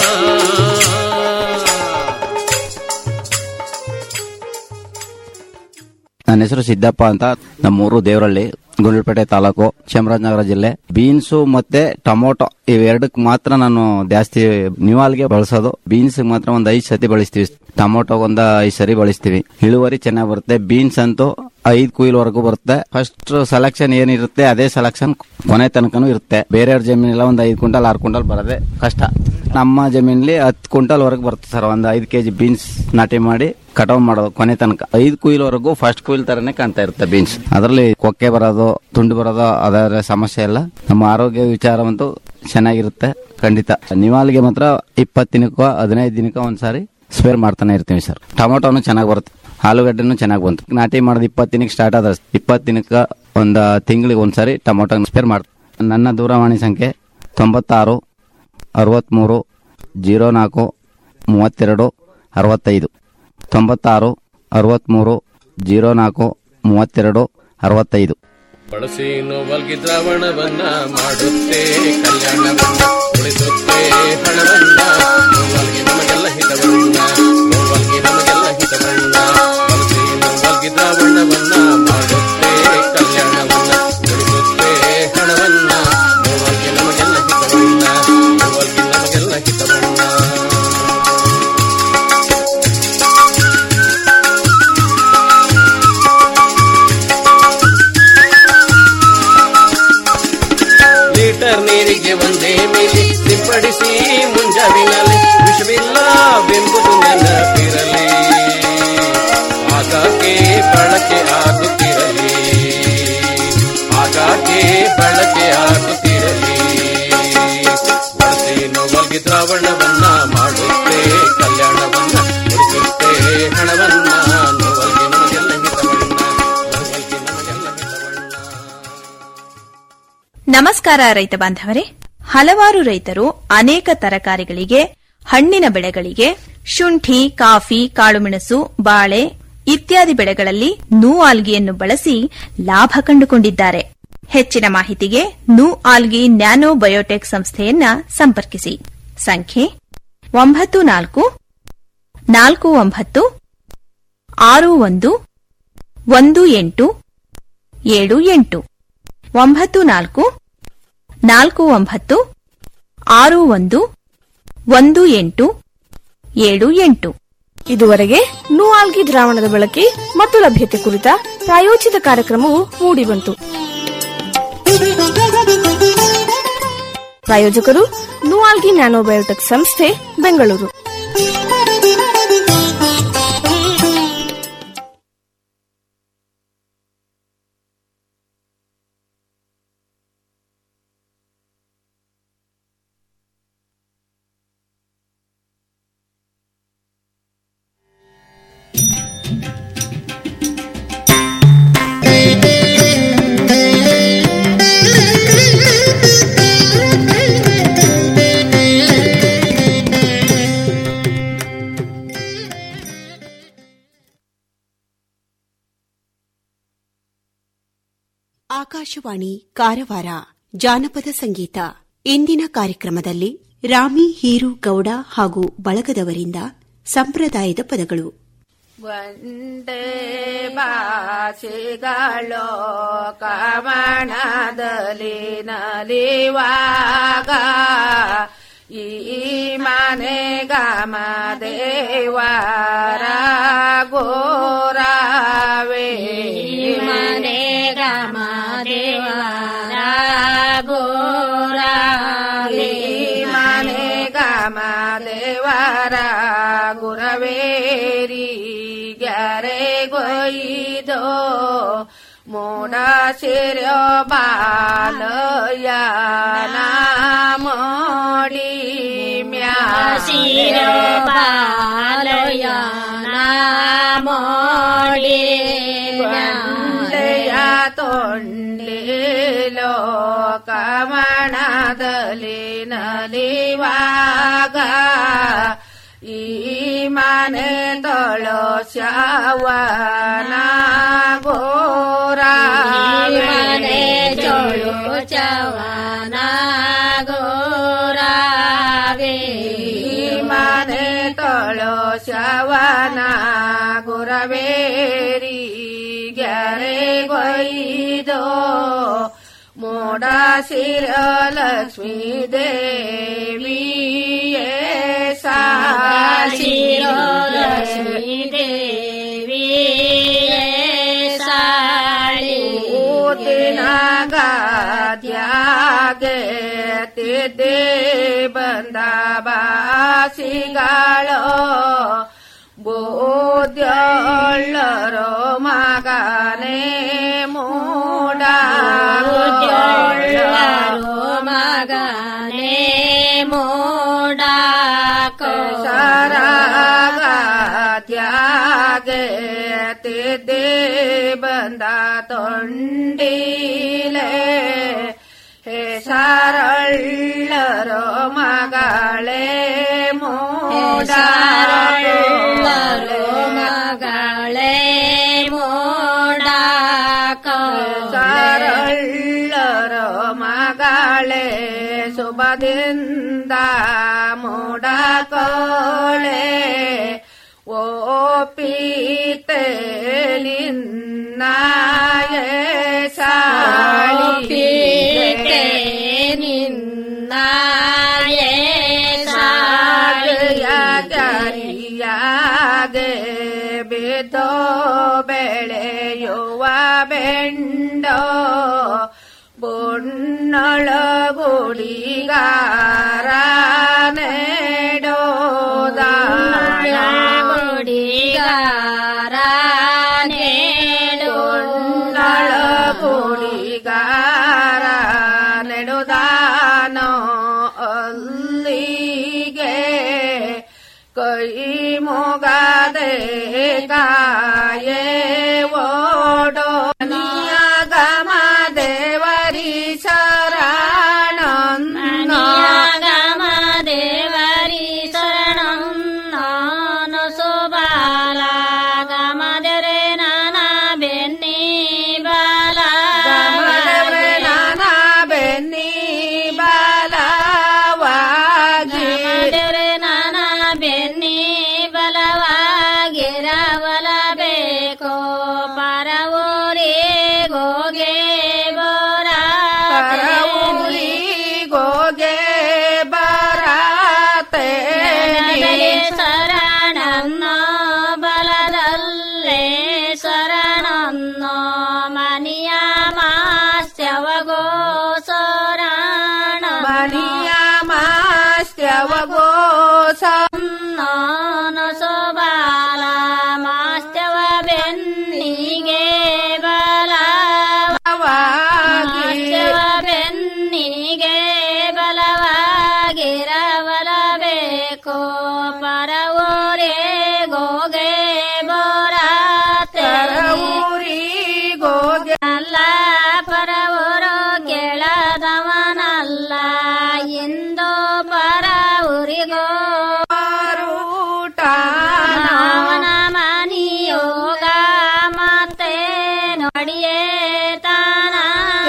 ನನ್ನ ಹೆಸರು ಸಿದ್ದಪ್ಪ ಅಂತ ನಮ್ಮೂರು ದೇವರಳ್ಳಿ ಗುಂಡ್ಲಪೇಟೆ ತಾಲೂಕು ಚಾಮರಾಜನಗರ ಜಿಲ್ಲೆ ಬೀನ್ಸು ಮತ್ತೆ ಟೊಮೊಟೊ ಇವೆರಡಕ್ಕೆ ಮಾತ್ರ ನಾನು ಜಾಸ್ತಿ ನಿವಾಲ್ಗೆ ಬಳಸೋದು ಬೀನ್ಸ್ ಮಾತ್ರ ಒಂದ್ ಐದ್ ಸತಿ ಬಳಸ್ತೀವಿ ಟೊಮೊಟೊ ಒಂದ್ ಐದ್ ಸರಿ ಬಳಸ್ತೀವಿ ಇಳುವರಿ ಚೆನ್ನಾಗಿ ಬರುತ್ತೆ ಬೀನ್ಸ್ ಅಂತೂ ಐದ್ ಕುಯಿಲ್ವರೆಗೂ ಬರುತ್ತೆ ಫಸ್ಟ್ ಸೆಲೆಕ್ಷನ್ ಏನಿರುತ್ತೆ ಅದೇ ಸೆಲೆಕ್ಷನ್ ಕೊನೆ ತನಕನೂ ಇರುತ್ತೆ ಬೇರೆಯವ್ರ ಜಮೀನೆಲ್ಲ ಒಂದ್ ಐದ್ ಕ್ವಿಂಟಲ್ ಆರು ಕ್ವಿಂಟಲ್ ಬರೋದೇ ಕಷ್ಟ ನಮ್ಮ ಜಮೀನಲ್ಲಿ ಹತ್ತು ಕ್ವಿಂಟಲ್ ವರೆಗೂ ಬರುತ್ತೆ ಸರ್ ಒಂದ್ ಐದು ಕೆಜಿ ಬೀನ್ಸ್ ನಾಟಿ ಮಾಡಿ ಕಟಾವ್ ಮಾಡೋದು ಕೊನೆ ತನಕ ಐದು ಕುಯಿಲ್ವರೆಗೂ ಫಸ್ಟ್ ಕುಯಿಲ್ ತರನೇ ಕಾಣ್ತಾ ಇರುತ್ತೆ ಬೀನ್ಸ್ ಅದರಲ್ಲಿ ಕೊಕ್ಕೆ ಬರೋದು ತುಂಡು ಬರೋದು ಅದರ ಸಮಸ್ಯೆ ಇಲ್ಲ ನಮ್ಮ ಆರೋಗ್ಯ ವಿಚಾರವಂತೂ ಚೆನ್ನಾಗಿರುತ್ತೆ ಖಂಡಿತ ನಿವಾಲ್ಗೆ ಮಾತ್ರ ಇಪ್ಪತ್ತು ದಿನಕ್ಕೋ ಹದಿನೈದು ದಿನಕ್ಕೋ ಒಂದ್ಸಾರಿ ಸ್ಪೇರ್ ಮಾಡ್ತಾನೆ ಇರ್ತೀವಿ ಸರ್ ಟೊಮೊಟೊನು ಚೆನ್ನಾಗಿ ಬರುತ್ತೆ ಆಲೂಗಡ್ಡೆನೂ ಚೆನ್ನಾಗಿ ಬಂತು ನಾಟಿ ಮಾಡೋದು ಇಪ್ಪತ್ತು ದಿನಕ್ಕೆ ಸ್ಟಾರ್ಟ್ ಆದ್ರೆ ಇಪ್ಪತ್ತು ದಿನಕ್ಕೆ ಒಂದು ತಿಂಗಳಿಗೆ ಒಂದ್ಸಾರಿ ಟೊಮೊಟೊ ಸ್ಪೇರ್ ಮಾಡ್ತೀನಿ ನನ್ನ ದೂರವಾಣಿ ಸಂಖ್ಯೆ ತೊಂಬತ್ತಾರು ಅರವತ್ತ್ಮೂರು ಜೀರೋ ನಾಲ್ಕು ಮೂವತ್ತೆರಡು ಅರವತ್ತೈದು ತೊಂಬತ್ತಾರು ಅರವತ್ತ್ಮೂರು ಜೀರೋ ನಾಲ್ಕು ಮೂವತ್ತೆರಡು ಅರವತ್ತೈದು
ಬಳಸಿ ನೋವಲ್ಗಿ ದ್ರಾವಣವನ್ನ ಮಾಡುತ್ತೆ ಕಲ್ಯಾಣವನ್ನ ಉಳಿಸುತ್ತೆ ಹಣವನ್ನ ನೋವಲ್ಗಿ ನಮಗೆಲ್ಲ ಹಿತವನ್ನ ನೋವಲ್ಗಿ ನಮಗೆಲ್ಲ ಹಿತವನ್ನ ಬಳಸಿ ನೋವಲ್ಗಿ ದ್ರಾವಣವನ್ನ ಮಾಡುತ್ತೆ
ನಮಸ್ಕಾರ ರೈತ ಬಾಂಧವರೇ ಹಲವಾರು ರೈತರು ಅನೇಕ ತರಕಾರಿಗಳಿಗೆ ಹಣ್ಣಿನ ಬೆಳೆಗಳಿಗೆ ಶುಂಠಿ ಕಾಫಿ ಕಾಳುಮೆಣಸು ಬಾಳೆ ಇತ್ಯಾದಿ ಬೆಳೆಗಳಲ್ಲಿ ನೂ ಆಲ್ಗಿಯನ್ನು ಬಳಸಿ ಲಾಭ ಕಂಡುಕೊಂಡಿದ್ದಾರೆ ಹೆಚ್ಚಿನ ಮಾಹಿತಿಗೆ ನೂ ಆಲ್ಗಿ ನ್ಯಾನೋ ಬಯೋಟೆಕ್ ಸಂಸ್ಥೆಯನ್ನ ಸಂಪರ್ಕಿಸಿ ಸಂಖ್ಯೆ ಒಂಬತ್ತು ನಾಲ್ಕು ನಾಲ್ಕು ಒಂಬತ್ತು ಆರು ಒಂದು ಒಂದು ಎಂಟು ಏಳು ಎಂಟು ಒಂಬತ್ತು ನಾಲ್ಕು ನಾಲ್ಕು ಒಂಬತ್ತು ಆರು ಒಂದು ಒಂದು ಎಂಟು ಏಳು ಎಂಟು
ಇದುವರೆಗೆ ನೂಆಲ್ಗಿ ದ್ರಾವಣದ ಬಳಕೆ ಮತ್ತು ಲಭ್ಯತೆ ಕುರಿತ ಪ್ರಾಯೋಜಿತ ಕಾರ್ಯಕ್ರಮವು ಮೂಡಿಬಂತು ಪ್ರಾಯೋಜಕರು ನೂಆಲ್ಗಿ ನ್ಯಾನೋಬಯೋಟೆಕ್ ಸಂಸ್ಥೆ ಬೆಂಗಳೂರು
ಆಕಾಶವಾಣಿ ಕಾರವಾರ ಜಾನಪದ ಸಂಗೀತ ಇಂದಿನ ಕಾರ್ಯಕ್ರಮದಲ್ಲಿ ರಾಮಿ ಹೀರು ಗೌಡ ಹಾಗೂ ಬಳಗದವರಿಂದ ಸಂಪ್ರದಾಯದ ಪದಗಳು
ಒಂದೇ ಭಾಷೆಗಳು ಕಮಣದಲ್ಲಿ ನಲಿವಾಗ ಈ ಮನೆ ಗಮ ದೇವರ ಗೋರಾವೇ
ಮನೆ ಗಮ ದೇವರ ಗೋರಾವೇ
ಮನೆ ಗಮ ದೇವರ ಗುರವೇರಿ ಗ್ಯಾರೆ ಗೊಯ್ದೋ ಮೋಡ ಶಿರ್ಯೋ ಬಾಲಯ ಮೋಡಿ
ಶಿರೋ ಬಾಲಯ ಮೋಡಿ
ವಂದೆಯ ತೊಂಡಿಲೋ ಕಮಣದಲ್ಲಿ ನಲಿವಾಗ ಈ ಮನೆ ತೊಳೋ ಶವನ ಗೋರ
ಮನೆ ಜೋಳು ಚವನ ಗೋರಾಗೆ
ಮನೆ ತೊಳೋ ಶವನ ಗುರವೇರಿ ಗ್ಯಾರೆ ಗೊಯ್ದೋ ಮೋಡ ಶಿರ ಲಕ್ಷ್ಮೀ ದೇವಿ
ಶಿರೋ ಲಕ್ಷ್ಮೀ ದೇವಿ ಸಾಳಿ
ಊತಿನ ಗಾದ್ಯಾಗೆ ತಿದ್ದೆ ಬಂದ ಬಾಸಿಗಳು ಬೋದ್ಯಳ್ಳರೋ ಮಗನೇ ಮೂಡ
ಮಗನೇ ಮೋಡ
ಸರಾಗಾದ್ಯಾಗೆ ತಿದ್ದೆ ಬಂದ ತೊಂಡಿಲೆ ಹೇ ಸಾರಳ್ಳರೋ ಮಗಳೇ ಮೂಡ
ಮಗಳೇ ಮೋಡ
ಸಾರಳ್ಳರೋ ಮಗಳೇ ಶುಭದಿಂದ ಮೂಡ ಕೋಳೆ ಓ ಪೀತೆ ನಿನ್ನಾಯ ಸಾಳಿ
ನಿನ್ನಾಯೇ
ಸಾಳಿಯ ಗರಿಯಾಗೆ ಬಿದ್ದೋ ಬೆಳೆಯುವ ಬೆಂಡೋ ಬೊನ್ನಳ ಗುಡಿಗಾರ ನೆಡೋದ
ಗುಡಿಗಾರ
ಬೊನ್ನಳ ಗುಡಿಗಾರ ನೆಡುದಾನೋ ಅಲ್ಲಿಗೆ ಕೈ ಮೊಗದೆ ಕಾಯೇ ಓಡೋ ನಿಯಗಮ ದೇವರಿ ಶರಣು
ನೋನು ಸೋಬಾಲ ಮಾಸ್ತವ ಬೆನ್ನಿಗೆ ಬಲ ಮಾಸ್ತವ ಬೆನ್ನಿಗೆ ಬಲವಾಗಿರಬಲಬೇಕು ಪರವೂರೇ ಗೋಗೆ ಬೋರಾತೆ ಅಲ್ಲ ಪರವರು ಕೇಳದವನಲ್ಲ ಎಂದು ಪರ ಊರಿಗೋ ಅವನ ಮನಿಯೋಗ ಮತ್ತೆ ನೋಡಿಯೇ ತಾನ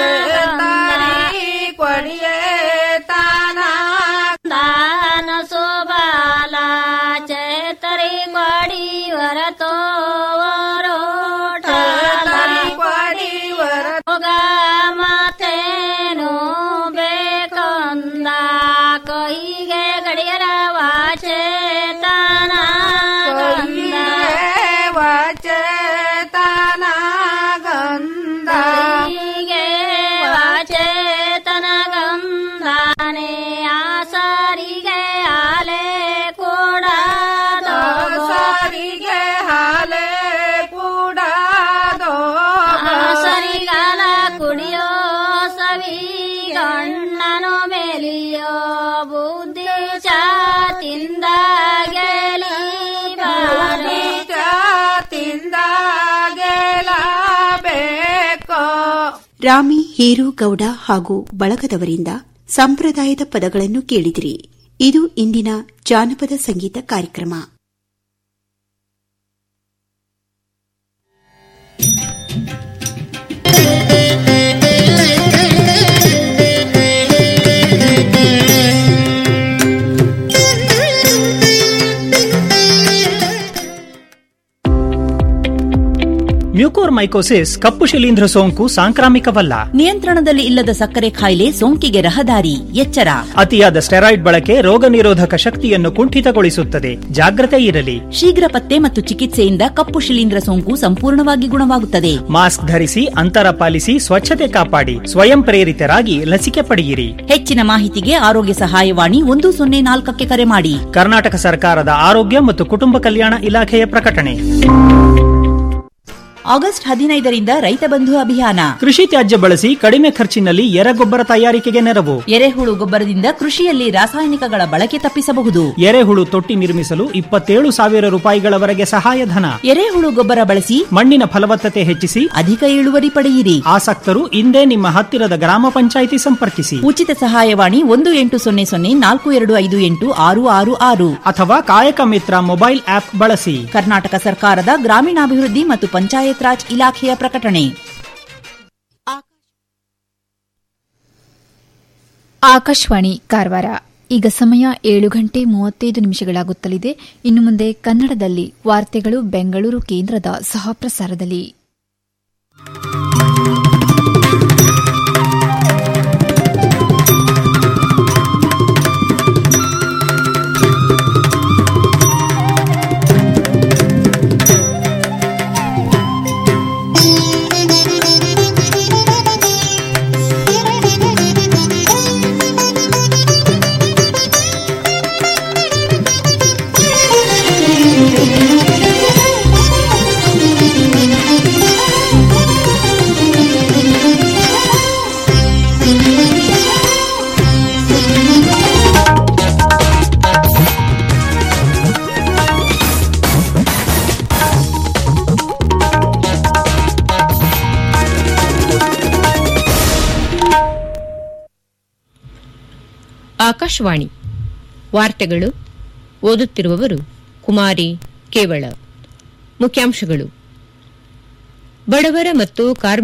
ಕೊಡಿಯೇ ತಾನ ತಾನ ಸುಬಾಲ ಚೇತರಿ ಕೊಡಿ ವರತೋ ಹೋಗ ಮತ್ತೇನು ಬೇಕೊಂದ ಕೈಗೆ ಗಡಿಯರ ವಾಚೇತನ ವಾಚೇತನ ಗಂಧ ಕೈಗೆ ವಾಚೇತನ ಗಂಧಾನೆ ಆಸರಿಗೆ ಆಲೆ ಕೂಡ ಸಾರಿಗೆ ಹಾಲೆ ಕೂಡ ಸರಿಗಾಲ ಕುಡಿಯೋ ಸವಿ ಗಣ್ಣನು ಮೇಲಿಯೋ ಬುದ್ಧಿ ಚಾತಿಂದ ಗೆಲಿ ಚಾತಿಂದ ಗೆಲಬೇಕು
ರಾಮಿ ಹೀರುಗೌಡ ಹಾಗೂ ಬಳಗದವರಿಂದ ಸಂಪ್ರದಾಯದ ಪದಗಳನ್ನು ಕೇಳಿದಿರಿ ಇದು ಇಂದಿನ ಜಾನಪದ ಸಂಗೀತ ಕಾರ್ಯಕ್ರಮ
ಮ್ಯೂಕೋರ್ಮೈಕೋಸಿಸ್ ಕಪ್ಪು ಶಿಲೀಂಧ್ರ ಸೋಂಕು ಸಾಂಕ್ರಾಮಿಕವಲ್ಲ
ನಿಯಂತ್ರಣದಲ್ಲಿ ಇಲ್ಲದ ಸಕ್ಕರೆ ಕಾಯಿಲೆ ಸೋಂಕಿಗೆ ರಹದಾರಿ ಎಚ್ಚರ
ಅತಿಯಾದ ಸ್ಟೆರಾಯ್ಡ್ ಬಳಕೆ ರೋಗ ನಿರೋಧಕ ಶಕ್ತಿಯನ್ನು ಕುಂಠಿತಗೊಳಿಸುತ್ತದೆ ಜಾಗ್ರತೆ ಇರಲಿ
ಶೀಘ್ರ ಪತ್ತೆ ಮತ್ತು ಚಿಕಿತ್ಸೆಯಿಂದ ಕಪ್ಪು ಶಿಲೀಂಧ್ರ ಸೋಂಕು ಸಂಪೂರ್ಣವಾಗಿ ಗುಣವಾಗುತ್ತದೆ
ಮಾಸ್ಕ್ ಧರಿಸಿ ಅಂತರ ಪಾಲಿಸಿ ಸ್ವಚ್ಛತೆ ಕಾಪಾಡಿ ಸ್ವಯಂ ಪ್ರೇರಿತರಾಗಿ ಲಸಿಕೆ ಪಡೆಯಿರಿ
ಹೆಚ್ಚಿನ ಮಾಹಿತಿಗೆ ಆರೋಗ್ಯ ಸಹಾಯವಾಣಿ ಒಂದು ಸೊನ್ನೆ ನಾಲ್ಕಕ್ಕೆ ಕರೆ ಮಾಡಿ
ಕರ್ನಾಟಕ ಸರ್ಕಾರದ ಆರೋಗ್ಯ ಮತ್ತು ಕುಟುಂಬ ಕಲ್ಯಾಣ ಇಲಾಖೆಯ ಪ್ರಕಟಣೆ
ಆಗಸ್ಟ್ ಹದಿನೈದರಿಂದ ರೈತ ಬಂಧು ಅಭಿಯಾನ
ಕೃಷಿ ತ್ಯಾಜ್ಯ ಬಳಸಿ ಕಡಿಮೆ ಖರ್ಚಿನಲ್ಲಿ ಎರೆಗೊಬ್ಬರ ತಯಾರಿಕೆಗೆ ನೆರವು
ಎರೆಹುಳು ಗೊಬ್ಬರದಿಂದ ಕೃಷಿಯಲ್ಲಿ ರಾಸಾಯನಿಕಗಳ ಬಳಕೆ ತಪ್ಪಿಸಬಹುದು
ಎರೆಹುಳು ತೊಟ್ಟಿ ನಿರ್ಮಿಸಲು ಇಪ್ಪತ್ತೇಳು ಸಾವಿರ ರೂಪಾಯಿಗಳವರೆಗೆ ಸಹಾಯಧನ
ಎರೆಹುಳು ಗೊಬ್ಬರ ಬಳಸಿ
ಮಣ್ಣಿನ ಫಲವತ್ತತೆ ಹೆಚ್ಚಿಸಿ
ಅಧಿಕ ಇಳುವರಿ ಪಡೆಯಿರಿ
ಆಸಕ್ತರು ಇಂದೇ ನಿಮ್ಮ ಹತ್ತಿರದ ಗ್ರಾಮ ಪಂಚಾಯಿತಿ ಸಂಪರ್ಕಿಸಿ
ಉಚಿತ ಸಹಾಯವಾಣಿ ಒಂದು ಎಂಟು ಸೊನ್ನೆ ಸೊನ್ನೆ ನಾಲ್ಕು ಎರಡು ಐದು ಎಂಟು ಆರು ಆರು ಆರು
ಅಥವಾ ಕಾಯಕ ಮಿತ್ರ ಮೊಬೈಲ್ ಆಪ್ ಬಳಸಿ
ಕರ್ನಾಟಕ ಸರ್ಕಾರದ ಗ್ರಾಮೀಣಾಭಿವೃದ್ಧಿ ಮತ್ತು ಪಂಚಾಯತ್ ರಾಜ್ ಇಲಾಖೆಯ ಪ್ರಕಟಣೆ
ಆಕಾಶವಾಣಿ ಕಾರವಾರ ಈಗ ಸಮಯ ಏಳು ಗಂಟೆ ಮೂವತ್ತೈದು ನಿಮಿಷಗಳಾಗುತ್ತಲಿದೆ ಇನ್ನು ಮುಂದೆ ಕನ್ನಡದಲ್ಲಿ ವಾರ್ತೆಗಳು ಬೆಂಗಳೂರು ಕೇಂದ್ರದ ಸಹಪ್ರಸಾರದಲ್ಲಿ
ಆಕಾಶವಾಣಿ ವಾರ್ತೆಗಳು ಓದುತ್ತಿರುವವರು ಕುಮಾರಿ ಕೇವಳ ಮುಖ್ಯಾಂಶಗಳು ಬಡವರ ಮತ್ತು ಕಾರ್ಮಿಕ